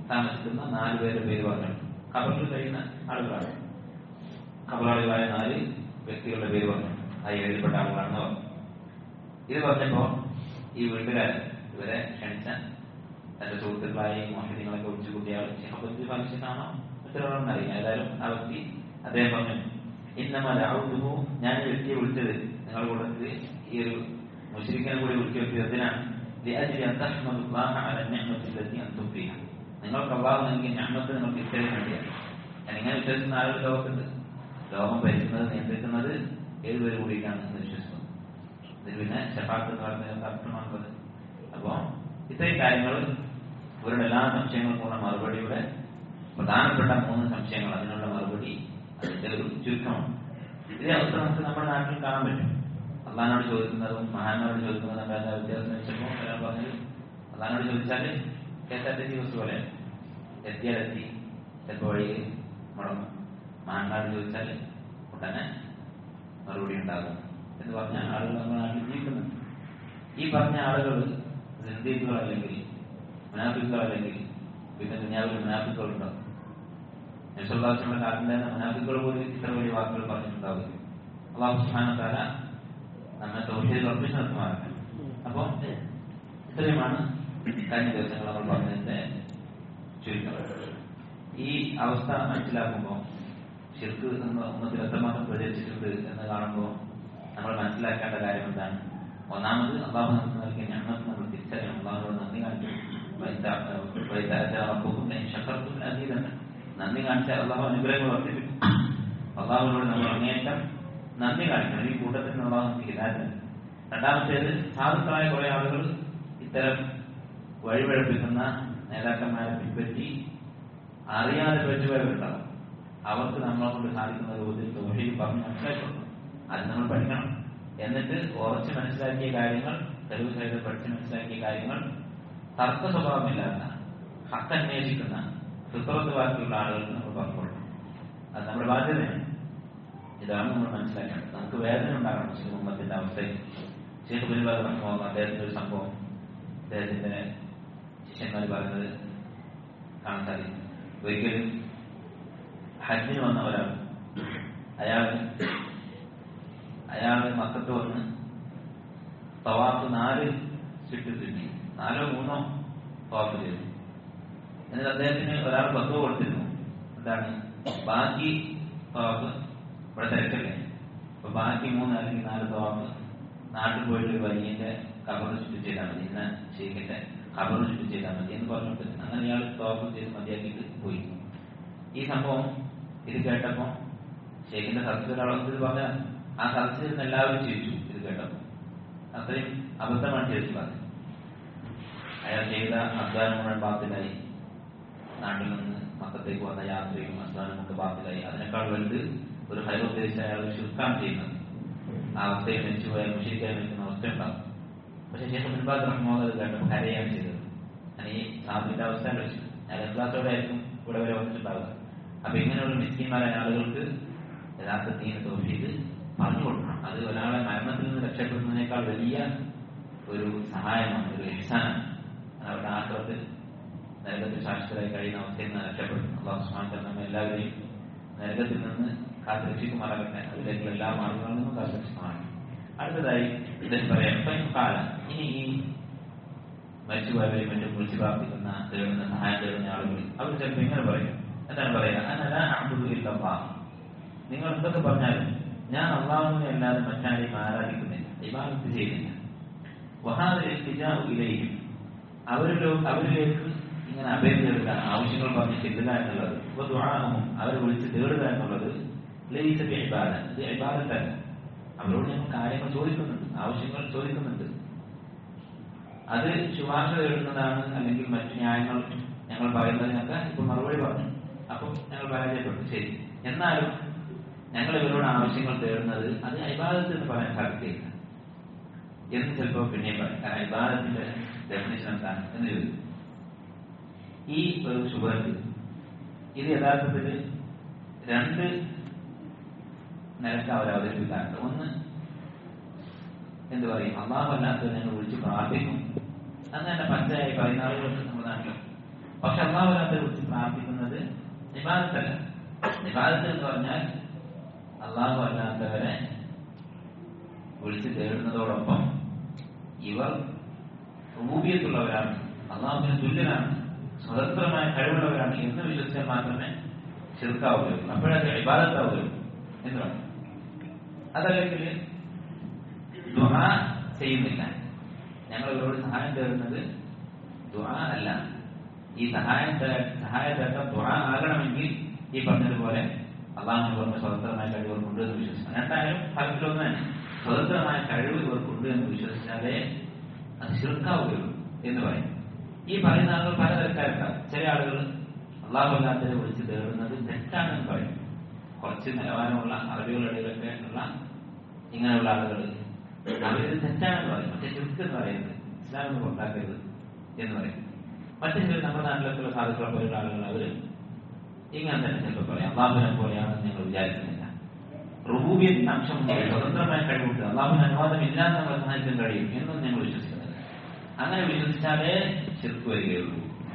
താമസിക്കുന്ന നാല് പേരുടെ പേര് പറഞ്ഞു ഖബറിൽ കഴിയുന്ന ആളുകളാണ് ഖബറാളികളായ നാല് വ്യക്തികളുടെ പേര് പറഞ്ഞു ആ എഴുതപ്പെട്ട ആളുകളാണെന്ന് പറഞ്ഞു ഇത് പറഞ്ഞപ്പോ ഈ വീട്ടുകാരൻ ഇവരെ ക്ഷണിച്ച തന്റെ സുഹൃത്തുക്കളായ മോഹിനികളൊക്കെ വിളിച്ചു കൂട്ടിയ ആൾ ശിഹബുദ്ദി ഫംഗ്ഷനാണോ മറ്റൊരാളൊന്നും അറിയില്ല ഏതായാലും ആ വ്യക്തി അദ്ദേഹം പറഞ്ഞു ഇന്നമലാവുന്നു ഞാൻ ഈ വ്യക്തിയെ വിളിച്ചത് നിങ്ങളുടെ കൂട്ടത്തിൽ ഈ ഒരു മുസ്ലിഖിനെ കൂടി വിളിച്ചു വെച്ചത് എന്തിനാണ് لأجل أن تحمدوا الله على النعمة التي أنتم فيها നിങ്ങൾക്ക് അള്ളാഹു നൽകിയ ഞാമത്ത് നിങ്ങൾക്ക് ഇത്രയും വേണ്ടിയാണ് ഞാൻ ഇങ്ങനെ വിശ്വസിക്കുന്ന ആളുകൾ ലോകത്തുണ്ട് ലോകം ഭരിക്കുന്നത് നിയന്ത്രിക്കുന്നത് ഏതുവരെ കൂടിയിട്ടാണ് എന്ന് വിശ്വസിക്കുന്നത് ഇതിൽ പിന്നെ ഷഫാത്ത് എന്ന് പറയുന്നത് അർത്ഥമാണുള്ളത് അപ്പോ ഇത്രയും കാര്യങ്ങൾ ഇവരുടെ എല്ലാ സംശയങ്ങൾക്കുള്ള മറുപടിയുടെ പ്രധാനപ്പെട്ട മൂന്ന് സംശയങ്ങൾ അതിനുള്ള മറുപടി അതിന്റെ ഒരു ചുരുക്കമാണ് ഇതേ അവസ്ഥ നമുക്ക് നമ്മുടെ നാട്ടിൽ കാണാൻ പറ്റും അള്ളഹാനോട് ചോദിക്കുന്നതും മഹാനോട് ചോദിക്കുന്നതും തമ്മിൽ എന്താ വ്യത്യാസം വെച്ചപ്പോൾ ഒരാൾ പറഞ്ഞത് അള്ളഹാനോട് ചോദിച്ചാല് K S R T C bus പോലെ എത്തിയാലെത്തി ചിലപ്പോൾ വഴിയിൽ മുടങ്ങും മഹാന്മാരോട് ചോദിച്ചാൽ ഉടനെ മറുപടി ഉണ്ടാകും എന്ന് പറഞ്ഞ ആളുകൾ നമ്മുടെ നാട്ടിൽ ജീവിക്കുന്നുണ്ട് ഈ പറഞ്ഞ ആളുകൾ സിന്ദീഖുകളല്ലെങ്കിൽ മുനാഫിക്കുകളല്ലെങ്കിൽ പിന്നെ ദുനിയാവിൽ മുനാഫിക്കുകളുണ്ടോ നബ്സുല്ലാസ്ലമിന്റെ കാലത്തിന്റെ മുനാഫിക്കുകൾ പോലും ഇത്ര വലിയ വാക്കുകൾ പറഞ്ഞിട്ടുണ്ടാവില്ല അള്ളാഹു സുഹാനത്താല നമ്മെ തോഷിയിൽ ഉറപ്പിച്ച് നിർത്തുമാറാണ് അപ്പൊ ഇത്രയുമാണ് കഴിഞ്ഞ ദിവസങ്ങൾ നമ്മൾ പറഞ്ഞതിന്റെ ചുരുക്കം ഈ അവസ്ഥ മനസ്സിലാക്കുമ്പോൾ ശിർക്ക് എന്ന ഉമ്മത്തിൽ എത്രമാത്രം പ്രചരിച്ചിട്ടുണ്ട് എന്ന് കാണുമ്പോൾ നമ്മൾ മനസ്സിലാക്കേണ്ട കാര്യം എന്താണ് ഒന്നാമത് അള്ളാഹു നമുക്ക് നൽകിയ ഞങ്ങൾക്ക് നമ്മൾ തിരിച്ചറിയണം അള്ളാഹുനോട് നന്ദി കാണിക്കും അതീതന്നെ നന്ദി കാണിച്ചാൽ അള്ളാഹു അനുഗ്രഹങ്ങൾ വർദ്ധിപ്പിക്കും അള്ളാഹുനോട് നമ്മൾ അങ്ങേറ്റം നന്ദി കാണിക്കണം ഈ കൂട്ടത്തിൽ അള്ളാഹു നമുക്ക് ഹിതാരം രണ്ടാമത്തേത് സാധുക്കളായ കുറെ ആളുകൾ ഇത്തരം വഴിപഴപ്പിക്കുന്ന നേതാക്കന്മാരെ പിൻപറ്റി അറിയാതെ പറ്റുപോയവരുണ്ടാവും അവർക്ക് നമ്മളെ കൊണ്ട് സാധിക്കുന്ന രൂപത്തിൽ തോഷയിൽ പറഞ്ഞ് മനസ്സിലാക്കണം അത് നമ്മൾ പഠിക്കണം എന്നിട്ട് ഉറച്ച് മനസ്സിലാക്കിയ കാര്യങ്ങൾ തെളിവ് സഹിതം പഠിച്ച് മനസ്സിലാക്കിയ കാര്യങ്ങൾ തർക്ക സ്വഭാവമില്ലാത്ത ഹക്ക് അന്വേഷിക്കുന്ന ഫിത്രത്ത് ബാക്കിയുള്ള ആളുകൾക്ക് നമ്മൾ പറഞ്ഞുകൊള്ളണം അത് നമ്മുടെ ബാധ്യതയാണ് ഇതാണ് നമ്മൾ മനസ്സിലാക്കേണ്ടത് നമുക്ക് വേദന ഉണ്ടാകണം മുസ്ലിം ഉമ്മത്തിന്റെ അവസ്ഥയിൽ ഷെയ്ഖ് ബിൻബാദ് റഹ്മാൻ അദ്ദേഹത്തിന്റെ ഒരു സംഭവം അദ്ദേഹത്തിന്റെ ശിഷ്യന്മാർ പറയുന്നത് കാണാൻ സാധിക്കും ഒരിക്കലും ഹജ്ജിന് വന്ന ഒരാൾ അയാൾ അയാൾ മക്കത്ത് വന്ന് തവാഫ് നാല് ചുറ്റു ചുറ്റി നാലോ മൂന്നോ തവാഫ് ചെയ്തു എന്നിട്ട് അദ്ദേഹത്തിന് ഒരാൾ പത്ത് കൊടുത്തിരുന്നു എന്താണ് ബാക്കി തവാഫ് ഇവിടെ തിരക്കല്ലേ അപ്പൊ ബാക്കി മൂന്ന് അല്ലെങ്കിൽ നാല് തവാഫ് നാട്ടിൽ പോയിട്ട് ഒരു വലിയന്റെ കബറ് ചുറ്റി ചെയ്താൽ മതി ഇന്ന ഷെയ്ഖിന്റെ കബറ് ചുറ്റി ചെയ്താൽ മതി എന്ന് പറഞ്ഞിട്ട് അങ്ങനെ ഇയാൾ തവാഫ് ചെയ്ത് മതിയാക്കിയിട്ട് പോയി ഈ സംഭവം ഇത് കേട്ടപ്പോ ഷെയ്ഖിന്റെ സദസ്സിൽ ഒരാൾ ഇത് പറഞ്ഞ ആ സദസ്സിൽ നിന്ന് എല്ലാവരും ചിരിച്ചു ഇത് കേട്ടപ്പോ അത്രയും അബദ്ധമാണ് ചേച്ചി പറഞ്ഞത് അയാൾ ചെയ്ത അധ്വാനം മുഴുവൻ ബാത്തിലായി നാട്ടിൽ നിന്ന് മക്കത്തേക്ക് വന്ന യാത്രയും അധ്വാനം കൊണ്ട് ബാത്തിലായി അതിനേക്കാൾ വലുത് ഒരു ഹൈർ ഉദ്ദേശിച്ച അയാൾ ശുൽക്കാൻ ചെയ്യുന്നത് ആ അവസ്ഥയിൽ മരിച്ചുപോയാൽ മുഷിക്കാൻ നിൽക്കുന്ന അവസ്ഥ ഉണ്ടാവും പക്ഷെ ശേഷം മുൻപാദ് റഹ്മാൻ അത് കേട്ടപ്പോൾ കരയാണ് ചെയ്തത് ഞാൻ ഈ സാബിന്റെ അവസ്ഥ വെച്ചു ഞാൻ ക്ലാസ്സോടെ ആയിരിക്കും ഇവിടെ വരെ വന്നിട്ടുണ്ടാവുക അപ്പൊ ഇങ്ങനെയുള്ള മിസ്കിന്മാരായ ആളുകൾക്ക് യഥാർത്ഥ തീന് തോഫീത് പറഞ്ഞു കൊടുക്കണം അത് ഒരാളെ മരണത്തിൽ നിന്ന് രക്ഷപ്പെടുന്നതിനേക്കാൾ വലിയ ഒരു സഹായമാണ് ഒരു ഇഹ്സാനാണ് അവരുടെ ആശ്രത്തിൽ നരകത്തിൽ ശാശ്വതരായി കഴിയുന്ന അവസ്ഥയിൽ നിന്ന് രക്ഷപ്പെടും അള്ളാഹു സുബ്ഹാനഹു നമ്മെ എല്ലാവരെയും നരകത്തിൽ നിന്ന് കാത്ത് രക്ഷിക്കുമാറാകട്ടെ അതിലേക്കുള്ള എല്ലാ മാർഗങ്ങളിൽ നിന്നും കാത്ത് രക്ഷിക്കുമാറാകട്ടെ അടുത്തതായി ഇതിൽ പറയാം കാലം ഇനി ഈ മരിച്ചുപോയവരെയും മറ്റും വിളിച്ചു പ്രാർത്ഥിക്കുന്ന തേടുന്ന സഹായം തേടുന്ന ആളുകൾ അവർ ചിലപ്പോൾ ഇങ്ങനെ പറയും എന്താണ് പറയുക അനല അബ്ദുല്ലാ നിങ്ങൾ എന്തൊക്കെ പറഞ്ഞാലും ഞാൻ അള്ളാഹുവിനെ അല്ലാതെ മറ്റാരെയും ആരാധിക്കുന്നില്ല ഇബാദത്ത് ചെയ്യുന്നില്ല വഹാദിലേക്കും അവരിലോ അവരിലേക്ക് ഇങ്ങനെ അഭയം തേടുക ആവശ്യങ്ങൾ പറഞ്ഞ് ചെല്ലുക എന്നുള്ളത് ഇപ്പൊ ദുആഹും അവരെ വിളിച്ച് തേടുക എന്നുള്ളത് ലൈസ ഇബാദ ഇത് ഇബാദത്തല്ല അവരോട് ഞങ്ങൾ കാര്യങ്ങൾ ചോദിക്കുന്നുണ്ട് ആവശ്യങ്ങൾ ചോദിക്കുന്നുണ്ട് അത് ശുപാർശ തേടുന്നതാണ് അല്ലെങ്കിൽ മറ്റു ന്യായങ്ങൾ ഞങ്ങൾ പറയുന്നതിനൊക്കെ ഇപ്പൊ മറുപടി പറഞ്ഞു അപ്പം ഞങ്ങൾ പരാജയപ്പെട്ടു ശരി എന്നാലും ഞങ്ങൾ ഇവരോട് ആവശ്യങ്ങൾ തേടുന്നത് അത് അഭിബാധത്തിൽ എന്ന് പറയാൻ സാധിക്കില്ല എന്ന് ചിലപ്പോൾ പിന്നെയും പറയും കാരണം അഭിബാധത്തിന്റെ ഡെഫിനേഷൻ എന്താണ് എന്ന് ചോദിക്കും ഈ ഒരു ശുഭത്തിൽ ഇത് യഥാർത്ഥത്തിൽ രണ്ട് നിലക്ക് അവർ അവതരിപ്പിക്കാറുണ്ട് ഒന്ന് എന്ത് പറയും അള്ളാഹു അല്ലാത്തത് ഞങ്ങൾ വിളിച്ച് പ്രാർത്ഥിക്കും അങ്ങനെ പഞ്ചായി പറയുന്ന ആളുകളുണ്ട് നമ്മുടെ നാട്ടിലും പക്ഷെ അള്ളാഹുവിനകത്തെ കുറിച്ച് പ്രാർത്ഥിക്കുന്നത് നിബാദത്തല്ല നിബാദത്ത് എന്ന് പറഞ്ഞാൽ അള്ളാഹു അല്ലാത്തവരെ വിളിച്ച് തേടുന്നതോടൊപ്പം ഇവർ റൂബിയത്തുള്ളവരാണ് അള്ളാഹുവിന് തുല്യനാണ് സ്വതന്ത്രമായ കഴിവുള്ളവരാണ് എന്ന് വിശ്വസിച്ചാൽ മാത്രമേ ചെറുക്കാവുകയുള്ളൂ അപ്പോഴത് ഇബാദത്താവുകയുള്ളൂ എന്ന് പറഞ്ഞു അതല്ലെങ്കിൽ ദുആ ചെയ്യുന്നില്ല ഞങ്ങൾ ഇവരോട് സഹായം തേടുന്നത് ദുആ അല്ല ഈ സഹായം സഹായത്തേട്ടം ദുആ ആകണമെങ്കിൽ ഈ പറഞ്ഞതുപോലെ അള്ളാഹു പറഞ്ഞ സ്വതന്ത്രമായ കഴിവ് ഇവർക്കുണ്ട് എന്ന് വിശ്വസിക്കണം രണ്ടായാലും ഫലത്തിലൊന്ന് തന്നെ സ്വതന്ത്രമായ കഴിവ് ഇവർക്കുണ്ട് എന്ന് വിശ്വസിച്ചാലേ അത് ശിർക്കാവുകയുള്ളൂ എന്ന് പറയും ഈ പറയുന്ന ആളുകൾ പലതരക്കാരുണ്ടാവും ചില ആളുകൾ അള്ളാഹു അല്ലാത്തവരെ വിളിച്ച് തേടുന്നത് തെറ്റാണെന്ന് പറയും കുറച്ച് നിലവാരമുള്ള അറബികളുടെ ഉള്ള ഇങ്ങനെയുള്ള ആളുകൾ അവരിത് തെറ്റാണെന്ന് പറയും പക്ഷെ ശിർക്ക് എന്ന് പറയുന്നത് ഇസ്ലാം എന്ന് പുറത്താക്കരുത് എന്ന് പറയും മറ്റു ചില നമ്മുടെ നാട്ടിലൊക്കെയുള്ള സാധുക്കളെ പോലുള്ള ആളുകൾ അവർ ഇങ്ങനെ തന്നെ ചിലപ്പോൾ പറയാം അള്ളാഹുവിനെ പോലെയാണെന്ന് ഞങ്ങൾ വിചാരിക്കുന്നില്ല റുബൂബിയത്തിന്റെ അംശമുണ്ട് സ്വതന്ത്രമായ കഴിവുണ്ട് അള്ളാഹുവിന് അനുവാദം ഇല്ലാതെ നമ്മൾ സഹായിക്കാൻ കഴിയും എന്നും ഞങ്ങൾ വിശ്വസിക്കുന്നത് അങ്ങനെ വിശ്വസിച്ചാലേ ചെറുക്ക് വരികയുള്ളൂ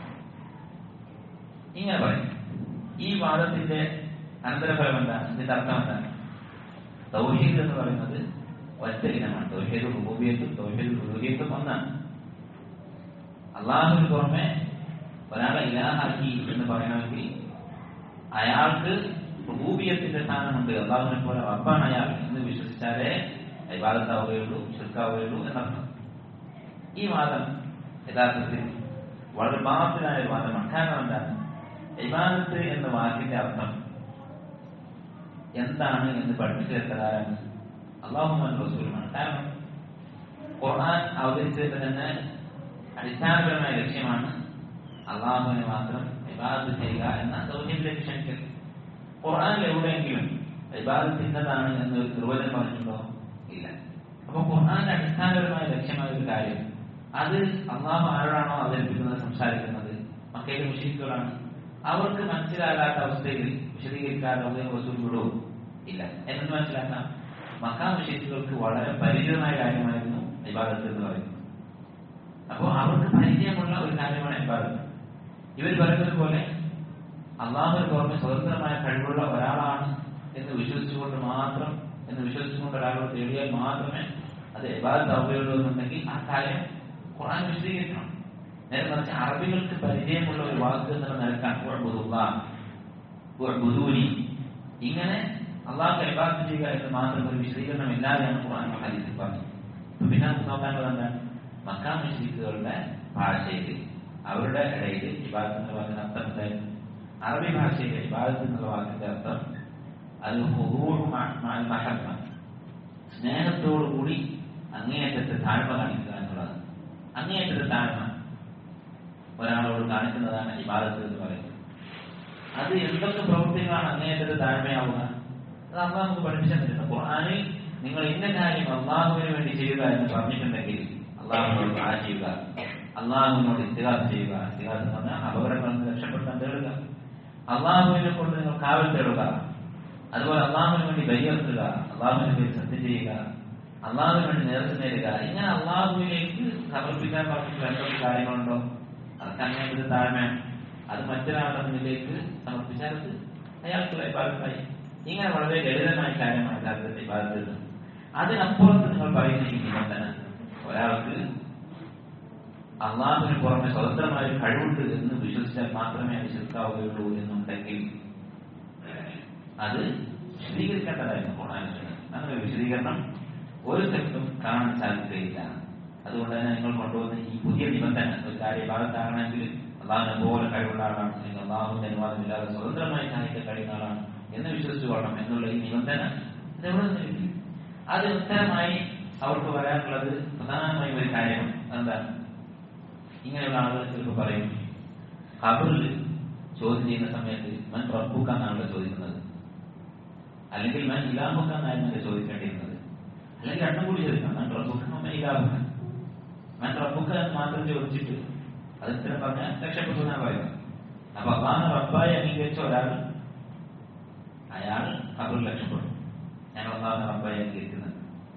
ഇങ്ങനെ പറയും ഈ വാദത്തിന്റെ അനന്തരഫലം എന്താണ് ഇതിന്റെ അർത്ഥം എന്താണ് തൗഹീദ് എന്ന് പറയുന്നത് ഒറ്റ ഇനമാണ് തൗഹീദ് റുബൂബിയത്തും തൗഹീദ് റുബൂബിയത്തും ഒന്നാണ് അള്ളാഹുവിന് പുറമെ ഒരാളെ ഇലാഹാക്കി എന്ന് പറയണമെങ്കിൽ അയാൾക്ക് റുബൂബിയത്തിന്റെ സ്ഥാനമുണ്ട് അള്ളാഹുവിനെ പോലെ റബ്ബാണ് അയാൾ എന്ന് വിശ്വസിച്ചാലേ വിവാദത്താവുകയുള്ളൂ ശിർക്കാവുകയുള്ളൂ എന്നർത്ഥം ഈ വാദം യഥാർത്ഥത്തിൽ വളരെ ബാത്തിലായ വാദമാണ് കാരണം എന്താണ് ഇബാദത്ത് എന്ന വാക്കിന്റെ അർത്ഥം എന്താണ് എന്ന് പഠിപ്പിച്ചു തരത്തതാരാണ് അള്ളാഹുമാൻ റസൂലുമാണ് കാരണം ഖുർആൻ അവതരിച്ചത് തന്നെ അടിസ്ഥാനപരമായ ലക്ഷ്യമാണ് അള്ളാഹുവിനെ മാത്രം ഇബാദത്ത് ചെയ്യുക എന്ന ദൗത്യത്തിലേക്ക് ക്ഷണിക്കൽ ഖുർആനിൽ എവിടെയെങ്കിലും ഇബാദത്ത് ഇന്നതാണ് എന്ന് നിർവചനം പറഞ്ഞിട്ടുണ്ടോ ഇല്ല അപ്പൊ ഖുർആന്റെ അടിസ്ഥാനപരമായ ലക്ഷ്യമായ ഒരു കാര്യം അത് അള്ളാഹു ആരോടാണോ അവതരിപ്പിക്കുന്നത് സംസാരിക്കുന്നത് മക്കയിലെ മുഷരിക്കുകളാണ് അവർക്ക് മനസ്സിലാകാത്ത അവസ്ഥയിൽ വിശദീകരിക്കാതെ അവരെ വസൂൽ വിടുവോ ഇല്ല എന്നത് മനസ്സിലാക്കാം മക്കാ മുഷരിക്കുകൾക്ക് വളരെ പരിചിതമായ കാര്യമായിരുന്നു ഇബാദത്ത് എന്ന് പറയുന്നത് അപ്പോൾ അവർക്ക് പരിചയമുള്ള ഒരു കാര്യമാണ് ഇബാദത്ത് ഇവർ പറയുന്നത് പോലെ അള്ളാഹുവിന് പുറമെ സ്വതന്ത്രമായ കഴിവുള്ള ഒരാളാണ് എന്ന് വിശ്വസിച്ചുകൊണ്ട് മാത്രം എന്ന് വിശ്വസിച്ചുകൊണ്ട് ഒരാളോട് തേടിയാൽ മാത്രമേ അത് ഇബാദത്ത് ആവുകയുള്ളൂ എന്നുണ്ടെങ്കിൽ ആ കാര്യം ഖുർആൻ വിശദീകരിക്കണം നേരെ മറിച്ച് അറബികൾക്ക് പരിചയമുള്ള ഒരു വാക്ക് എന്നുള്ള നിലക്കാണ് ഇങ്ങനെ അള്ളാഹ് ഇബാദത്ത് ചെയ്യുക എന്ന് മാത്രം ഒരു വിശദീകരണം ഇല്ലാതെയാണ് ഖുർആൻ ഹദീസിൽ പറഞ്ഞത് അപ്പൊ പിന്നെ നമുക്ക് നോക്കാനുള്ളത് എന്താണ് മക്കാ മുസ്ലിക്കുകളുടെ ഭാഷയിൽ അവരുടെ ഇടയിൽ ഇബാദത്ത് എന്ന വാക്കിന്റെ അർത്ഥം എന്തായിരുന്നു അറബി ഭാഷയിലെ ഇബാദത്ത് എന്നുള്ള വാക്കിന്റെ അർത്ഥം അത് മഹമ്മ സ്നേഹത്തോടുകൂടി അങ്ങേയറ്റത്തെ താഴ്മ കാണിക്കുക എന്നുള്ളത് അങ്ങേയറ്റത്തെ താഴ്മ ഒരാളോട് കാണിക്കുന്നതാണ് ഇബാദത്ത് എന്ന് പറയുന്നത് അത് എന്തൊക്കെ പ്രവൃത്തികളാണ് അങ്ങേയറ്റത്തെ താഴ്മയാവുക അത് അള്ളാഹ് നമുക്ക് പഠിപ്പിച്ചു തന്നിട്ടുണ്ട് ഖുർആനിൽ നിങ്ങൾ ഇന്ന കാര്യം അള്ളാഹുവിന് വേണ്ടി ചെയ്യുക എന്ന് പറഞ്ഞിട്ടുണ്ടെങ്കിൽ അള്ളാഹുവിനോട് ദുആ ചെയ്യുക അള്ളാഹുവിനോട് ഇസ്തിഹാസ് ചെയ്യുക ഇസ്തിഹാസ് എന്ന് പറഞ്ഞാൽ അപകടങ്ങളിൽ നിന്ന് രക്ഷപ്പെടുത്താൻ തേടുക അള്ളാഹുവിനെ കൊണ്ട് നിങ്ങൾ കാവൽ തേടുക അതുപോലെ അള്ളാഹുവിന് വേണ്ടി ബലിയെടുക്കുക അള്ളാഹുവിനെ പേര് സത്യം ചെയ്യുക അള്ളാഹുവിന് വേണ്ടി നേതൃത്വം നേടുക ഇങ്ങനെ അള്ളാഹുവിലേക്ക് സമർപ്പിക്കാൻ പറഞ്ഞിട്ടുള്ള എന്തൊക്കെ കാര്യങ്ങളുണ്ടോ അതൊക്കെ അങ്ങനെയൊരു താഴ്മയാണ് അത് മറ്റൊരാളുടെ മുന്നിലേക്ക് സമർപ്പിച്ചാൽ അത് അയാൾക്കുള്ള ഇബാദത്തായി ഇങ്ങനെ വളരെ ലളിതമായ കാര്യമാണ് യഥാർത്ഥത്തിൽ ഇബാദത്ത് അതിനപ്പുറത്ത് നിങ്ങൾ പറയുന്ന ഈ നിബന്ധന ഒരാൾക്ക് അള്ളാഹുവിന് പുറമെ സ്വതന്ത്രമായ ഒരു കഴിവുണ്ട് എന്ന് വിശ്വസിച്ചാൽ മാത്രമേ അത് ശിർക്കാവുകയുള്ളൂ എന്നുണ്ടെങ്കിൽ അത് വിശദീകരിക്കേണ്ടതായിരുന്നു ഖുർആനിൽ അങ്ങനെ ഒരു വിശദീകരണം ഒരു സ്ഥലത്തും കാണാൻ സാധിക്കുകയില്ല അതുകൊണ്ട് തന്നെ നിങ്ങൾ കൊണ്ടുവന്ന ഈ പുതിയ നിബന്ധന ഒരു കാര്യം ഭാഗത്താകണമെങ്കിൽ അള്ളാഹുവിനെ പോലെ കഴിവുള്ള ആളാണ് അല്ലെങ്കിൽ അള്ളാഹുവിന്റെ അനുവാദമില്ലാതെ സ്വതന്ത്രമായി സഹായിക്കാൻ കഴിയുന്ന ആളാണ് എന്ന് വിശ്വസിച്ചു കൊള്ളണം എന്നുള്ള ഈ നിബന്ധന ഇതെവിടെ നിന്ന് കിട്ടി അത് ഉത്തരമായി അവർക്ക് വരാനുള്ളത് പ്രധാനമായും ഒരു കാര്യം എന്താണ് ഇങ്ങനെയുള്ള ആളുകൾ ചിലപ്പോൾ പറയും ഖബറിൽ ചോദ്യം ചെയ്യുന്ന സമയത്ത് മൻ റബ്ബുക്ക എന്നാണല്ലോ ചോദിക്കുന്നത് അല്ലെങ്കിൽ മൻ ഇലാമുക്ക എന്നായിരുന്നു ചോദിക്കേണ്ടിയിരുന്നത് അല്ലെങ്കിൽ രണ്ടും കൂടി ചോദിക്കണം മൻ റബ്ബുക്ക മൻ ഇലാമുക്ക മൻ റബ്ബുക്ക എന്ന് മാത്രം ചോദിച്ചിട്ട് അത് ഇത്തരം പറഞ്ഞാൽ രക്ഷപ്പെട്ടു എന്നാ പറയുന്നത് അപ്പൊ അള്ളാഹ് റബ്ബായി അംഗീകരിച്ച ഒരാൾ അയാൾ ഖബറിൽ രക്ഷപ്പെടും ഞാൻ അള്ളാഹ് റബ്ബായി അംഗീകരിക്കുന്നത്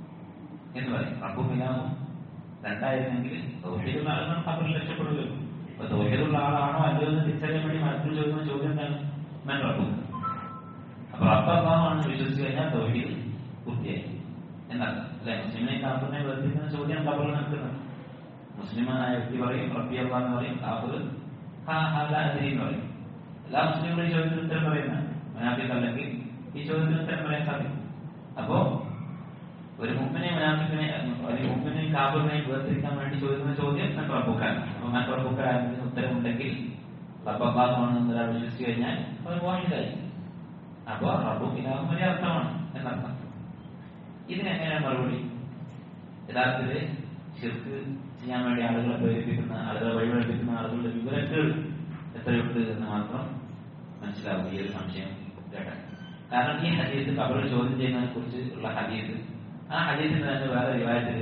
എന്ന് പറയും റബ്ബും ഇലാമും രണ്ടായിരുന്നെങ്കിൽ തൗഹീദുള്ള ആളുകൾ ഖബറിൽ രക്ഷപ്പെടുകയുള്ളൂ അപ്പൊ തോഹീദുള്ള ആളാണോ അല്ലയോ എന്ന് തിരിച്ചറിയാൻ വേണ്ടി മറ്റൊരു ചോദിക്കുന്ന ചോദ്യം എന്താണ് മൻ റബ്ബു അപ്പൊ റബ്ബ് അള്ളാഹുവാണെന്ന് വിശ്വസിച്ച് കഴിഞ്ഞാൽ തോഹീദ് പൂർത്തിയായി എന്നർത്ഥം അല്ലെ മുസ്ലിമിനെ കാഫറിനെ വേർതിരിക്കുന്ന ചോദ്യം കബറിൽ നിൽക്കുന്നത് മുസ്ലിമായ വ്യക്തി പറയും റബ്ബി അള്ളാഹ് എന്ന് പറയും കാഫർ ഹാ ഹാല അതിരി എന്ന് പറയും എല്ലാ മുസ്ലിങ്ങളും ഈ ചോദ്യത്തിന് ഉത്തരം പറയുന്ന മുനാഫിക് അല്ലെങ്കിൽ ഈ ചോദ്യത്തിന് ഉത്തരം പറയാൻ സാധിക്കും അപ്പോ ഒരു മുമ്പിനെ മുനാഫിക്കിനെ ഒരു മുമ്പിനെ കാബറിനെ വേർതിരിക്കാൻ വേണ്ടി ചോദിക്കുന്ന ചോദ്യം മൻ റബ്ബുക്കാണ് അപ്പൊ മൻ റബ്ബുക്കാരത്തിന് ഉത്തരമുണ്ടെങ്കിൽ റബ്ബാഹുമാണ് ഒരാൾ വിശ്വസിച്ചു കഴിഞ്ഞാൽ അത് വാഹിദായി അപ്പോ റബ്ബും ഇലാഹും വലിയ അർത്ഥമാണ് എന്നർത്ഥം ഇതിനെങ്ങനെയാണ് മറുപടി യഥാർത്ഥത്തിൽ ശിർക്ക് ചെയ്യാൻ വേണ്ടി ആളുകളെ പ്രേരിപ്പിക്കുന്ന ആളുകളെ വഴിപഴിപ്പിക്കുന്ന ആളുകളുടെ വിവരങ്ങൾ എത്രയുണ്ട് എന്ന് മാത്രം മനസ്സിലാവും ഈ ഒരു സംശയം കേട്ടാൽ കാരണം ഈ ഹദീസ് കബറിൽ ചോദ്യം ചെയ്യുന്നതിനെ കുറിച്ച് ഉള്ള ഹദീസ് ആ ഹദീസിന് തന്നെ വേറെ റിവായത്തില്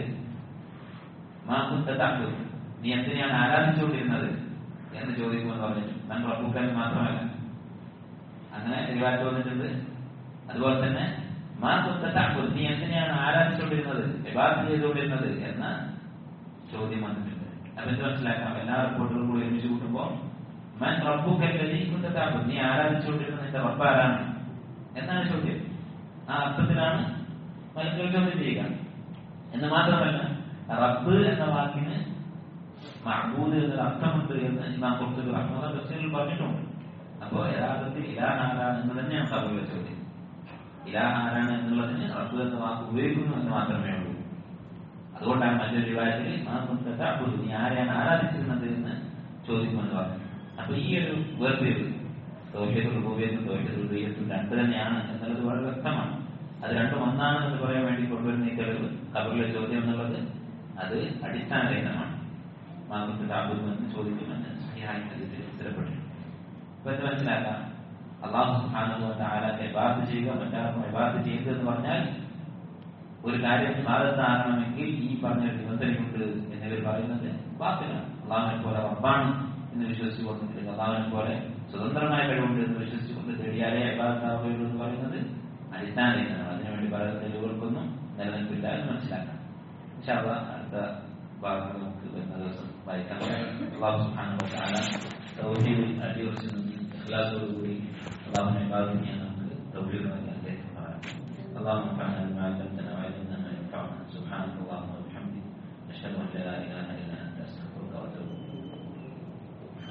മാക്കുത്തു നീ എന്തിനാണ് ആരാധിച്ചുകൊണ്ടിരുന്നത് എന്ന് ചോദിക്കുമെന്ന് പറഞ്ഞിട്ട് താൻ റബ്ബുക്കാൻ മാത്രമല്ല അങ്ങനെ റിവായത്ത് വന്നിട്ടുണ്ട് അതുപോലെ തന്നെ മാക്കുത്തു നീ എന്തിനാണ് ആരാധിച്ചുകൊണ്ടിരുന്നത് വിവാദം ചെയ്തുകൊണ്ടിരുന്നത് എന്ന ചോദ്യം വന്നിട്ടുണ്ട് അപ്പൊ എന്ത് മനസ്സിലാക്കാം എല്ലാ റിപ്പോർട്ടുകളും കൂടി ഒരുമിച്ച് കൂട്ടുമ്പോൾ മൻ റബ്ബുക്കല്ലതി കുന്തത്താബു നീ ആരാധിച്ചുകൊണ്ടിരുന്ന നിന്റെ റബ്ബ് ആരാണ് എന്നാണ് ചോദ്യം ആ അർത്ഥത്തിലാണ് മലക്കുകൾ ചോദ്യം ചെയ്യുക എന്ന് മാത്രമല്ല റബ്ബ് എന്ന വാക്കിന് മഹബൂദ് എന്നൊരു അർത്ഥമുണ്ട് എന്ന് ഇമാം കുറച്ച് അഹമ്മദ ക്രിസ്ത്യനിൽ പറഞ്ഞിട്ടുണ്ട് അപ്പോ യഥാർത്ഥത്തിൽ ഇലാഹ് ആരാണ് എന്ന് തന്നെയാണ് കബറിലെ ചോദ്യം ഇലാഹ് ആരാണ് എന്നുള്ളതിന് റബ്ബ് എന്ന വാക്ക് ഉപയോഗിക്കുന്നു എന്ന് മാത്രമേ ഉള്ളൂ അതുകൊണ്ടാണ് മറ്റൊരു വിവാഹത്തിൽ നീ ആരെയാണ് ആരാധിച്ചിരുന്നത് എന്ന് ചോദിക്കുമെന്ന് പറഞ്ഞു അപ്പൊ ഈ ഒരു വേർതിരിവ് ദോഷത്തിൽ ഉപയോഗത്തും ദോഷത്തിൽ ദൈവത്തും രണ്ട് തന്നെയാണ് എന്നുള്ളത് വളരെ വ്യക്തമാണ് അത് രണ്ടും ഒന്നാണ് എന്ന് പറയാൻ വേണ്ടി കൊണ്ടുവരുന്ന ഈ തെളിവ് കബറിലെ ചോദ്യം എന്നുള്ളത് അത് അടിസ്ഥാനരഹിതമാണ് മാർഗത്തിൽ ആകുമെന്ന് ചോദിക്കുമെന്ന് സഹിയായി അതിൽ സ്ഥിരപ്പെട്ടു അപ്പൊ ഇത് മനസ്സിലാക്കാം അള്ളാഹു സുഹാനുഭവത്തെ ആരാത്തെ ഇബാദ് ചെയ്യുക മറ്റാർക്കും ഇബാദ് ചെയ്യുക എന്ന് പറഞ്ഞാൽ ഒരു കാര്യം വിവാദത്താകണമെങ്കിൽ ഈ പറഞ്ഞ ഒരു നിബന്ധനയുണ്ട് എന്നിവർ പറയുന്നത് വാക്കിലാണ് അള്ളാഹുവിനെ പോലെ റബ്ബാണ് എന്ന് വിശ്വസിച്ചുകൊണ്ട് അള്ളാഹുവിനെ പോലെ സ്വതന്ത്രമായ കഴിവുണ്ട് എന്ന് വിശ്വസിച്ചുകൊണ്ട് തേടിയാലേ അബാദത്താവുകയുള്ളൂ എന്ന് പറയുന്നത് അടിസ്ഥാനരഹിതമാണ് അതിനുവേണ്ടി പറയുന്ന തെളിവുകൾക്കൊന്നും നിലനിൽപ്പില്ല എന്ന് മനസ്സിലാക്കാം പക്ഷെ അവ അടുത്ത ഭാഗങ്ങൾ നമുക്ക് വരുന്ന ദിവസം വായിക്കാം അള്ളാഹു സുഹാനുഭവത്താല തൗഹീദിൽ അടിയുറച്ചു നിന്ന് ഇഖ്ലാസോടുകൂടി അള്ളാഹുവിനെ ഇബാദത്ത് ചെയ്യാൻ നമുക്ക് തൗഹീദ് നൽകി അദ്ദേഹം പറയാം اللهم انفعنا بما علمتنا وعلمنا ما ينفعنا سبحانك اللهم وبحمدك نشهد ان لا اله الا انت استغفرك واتوب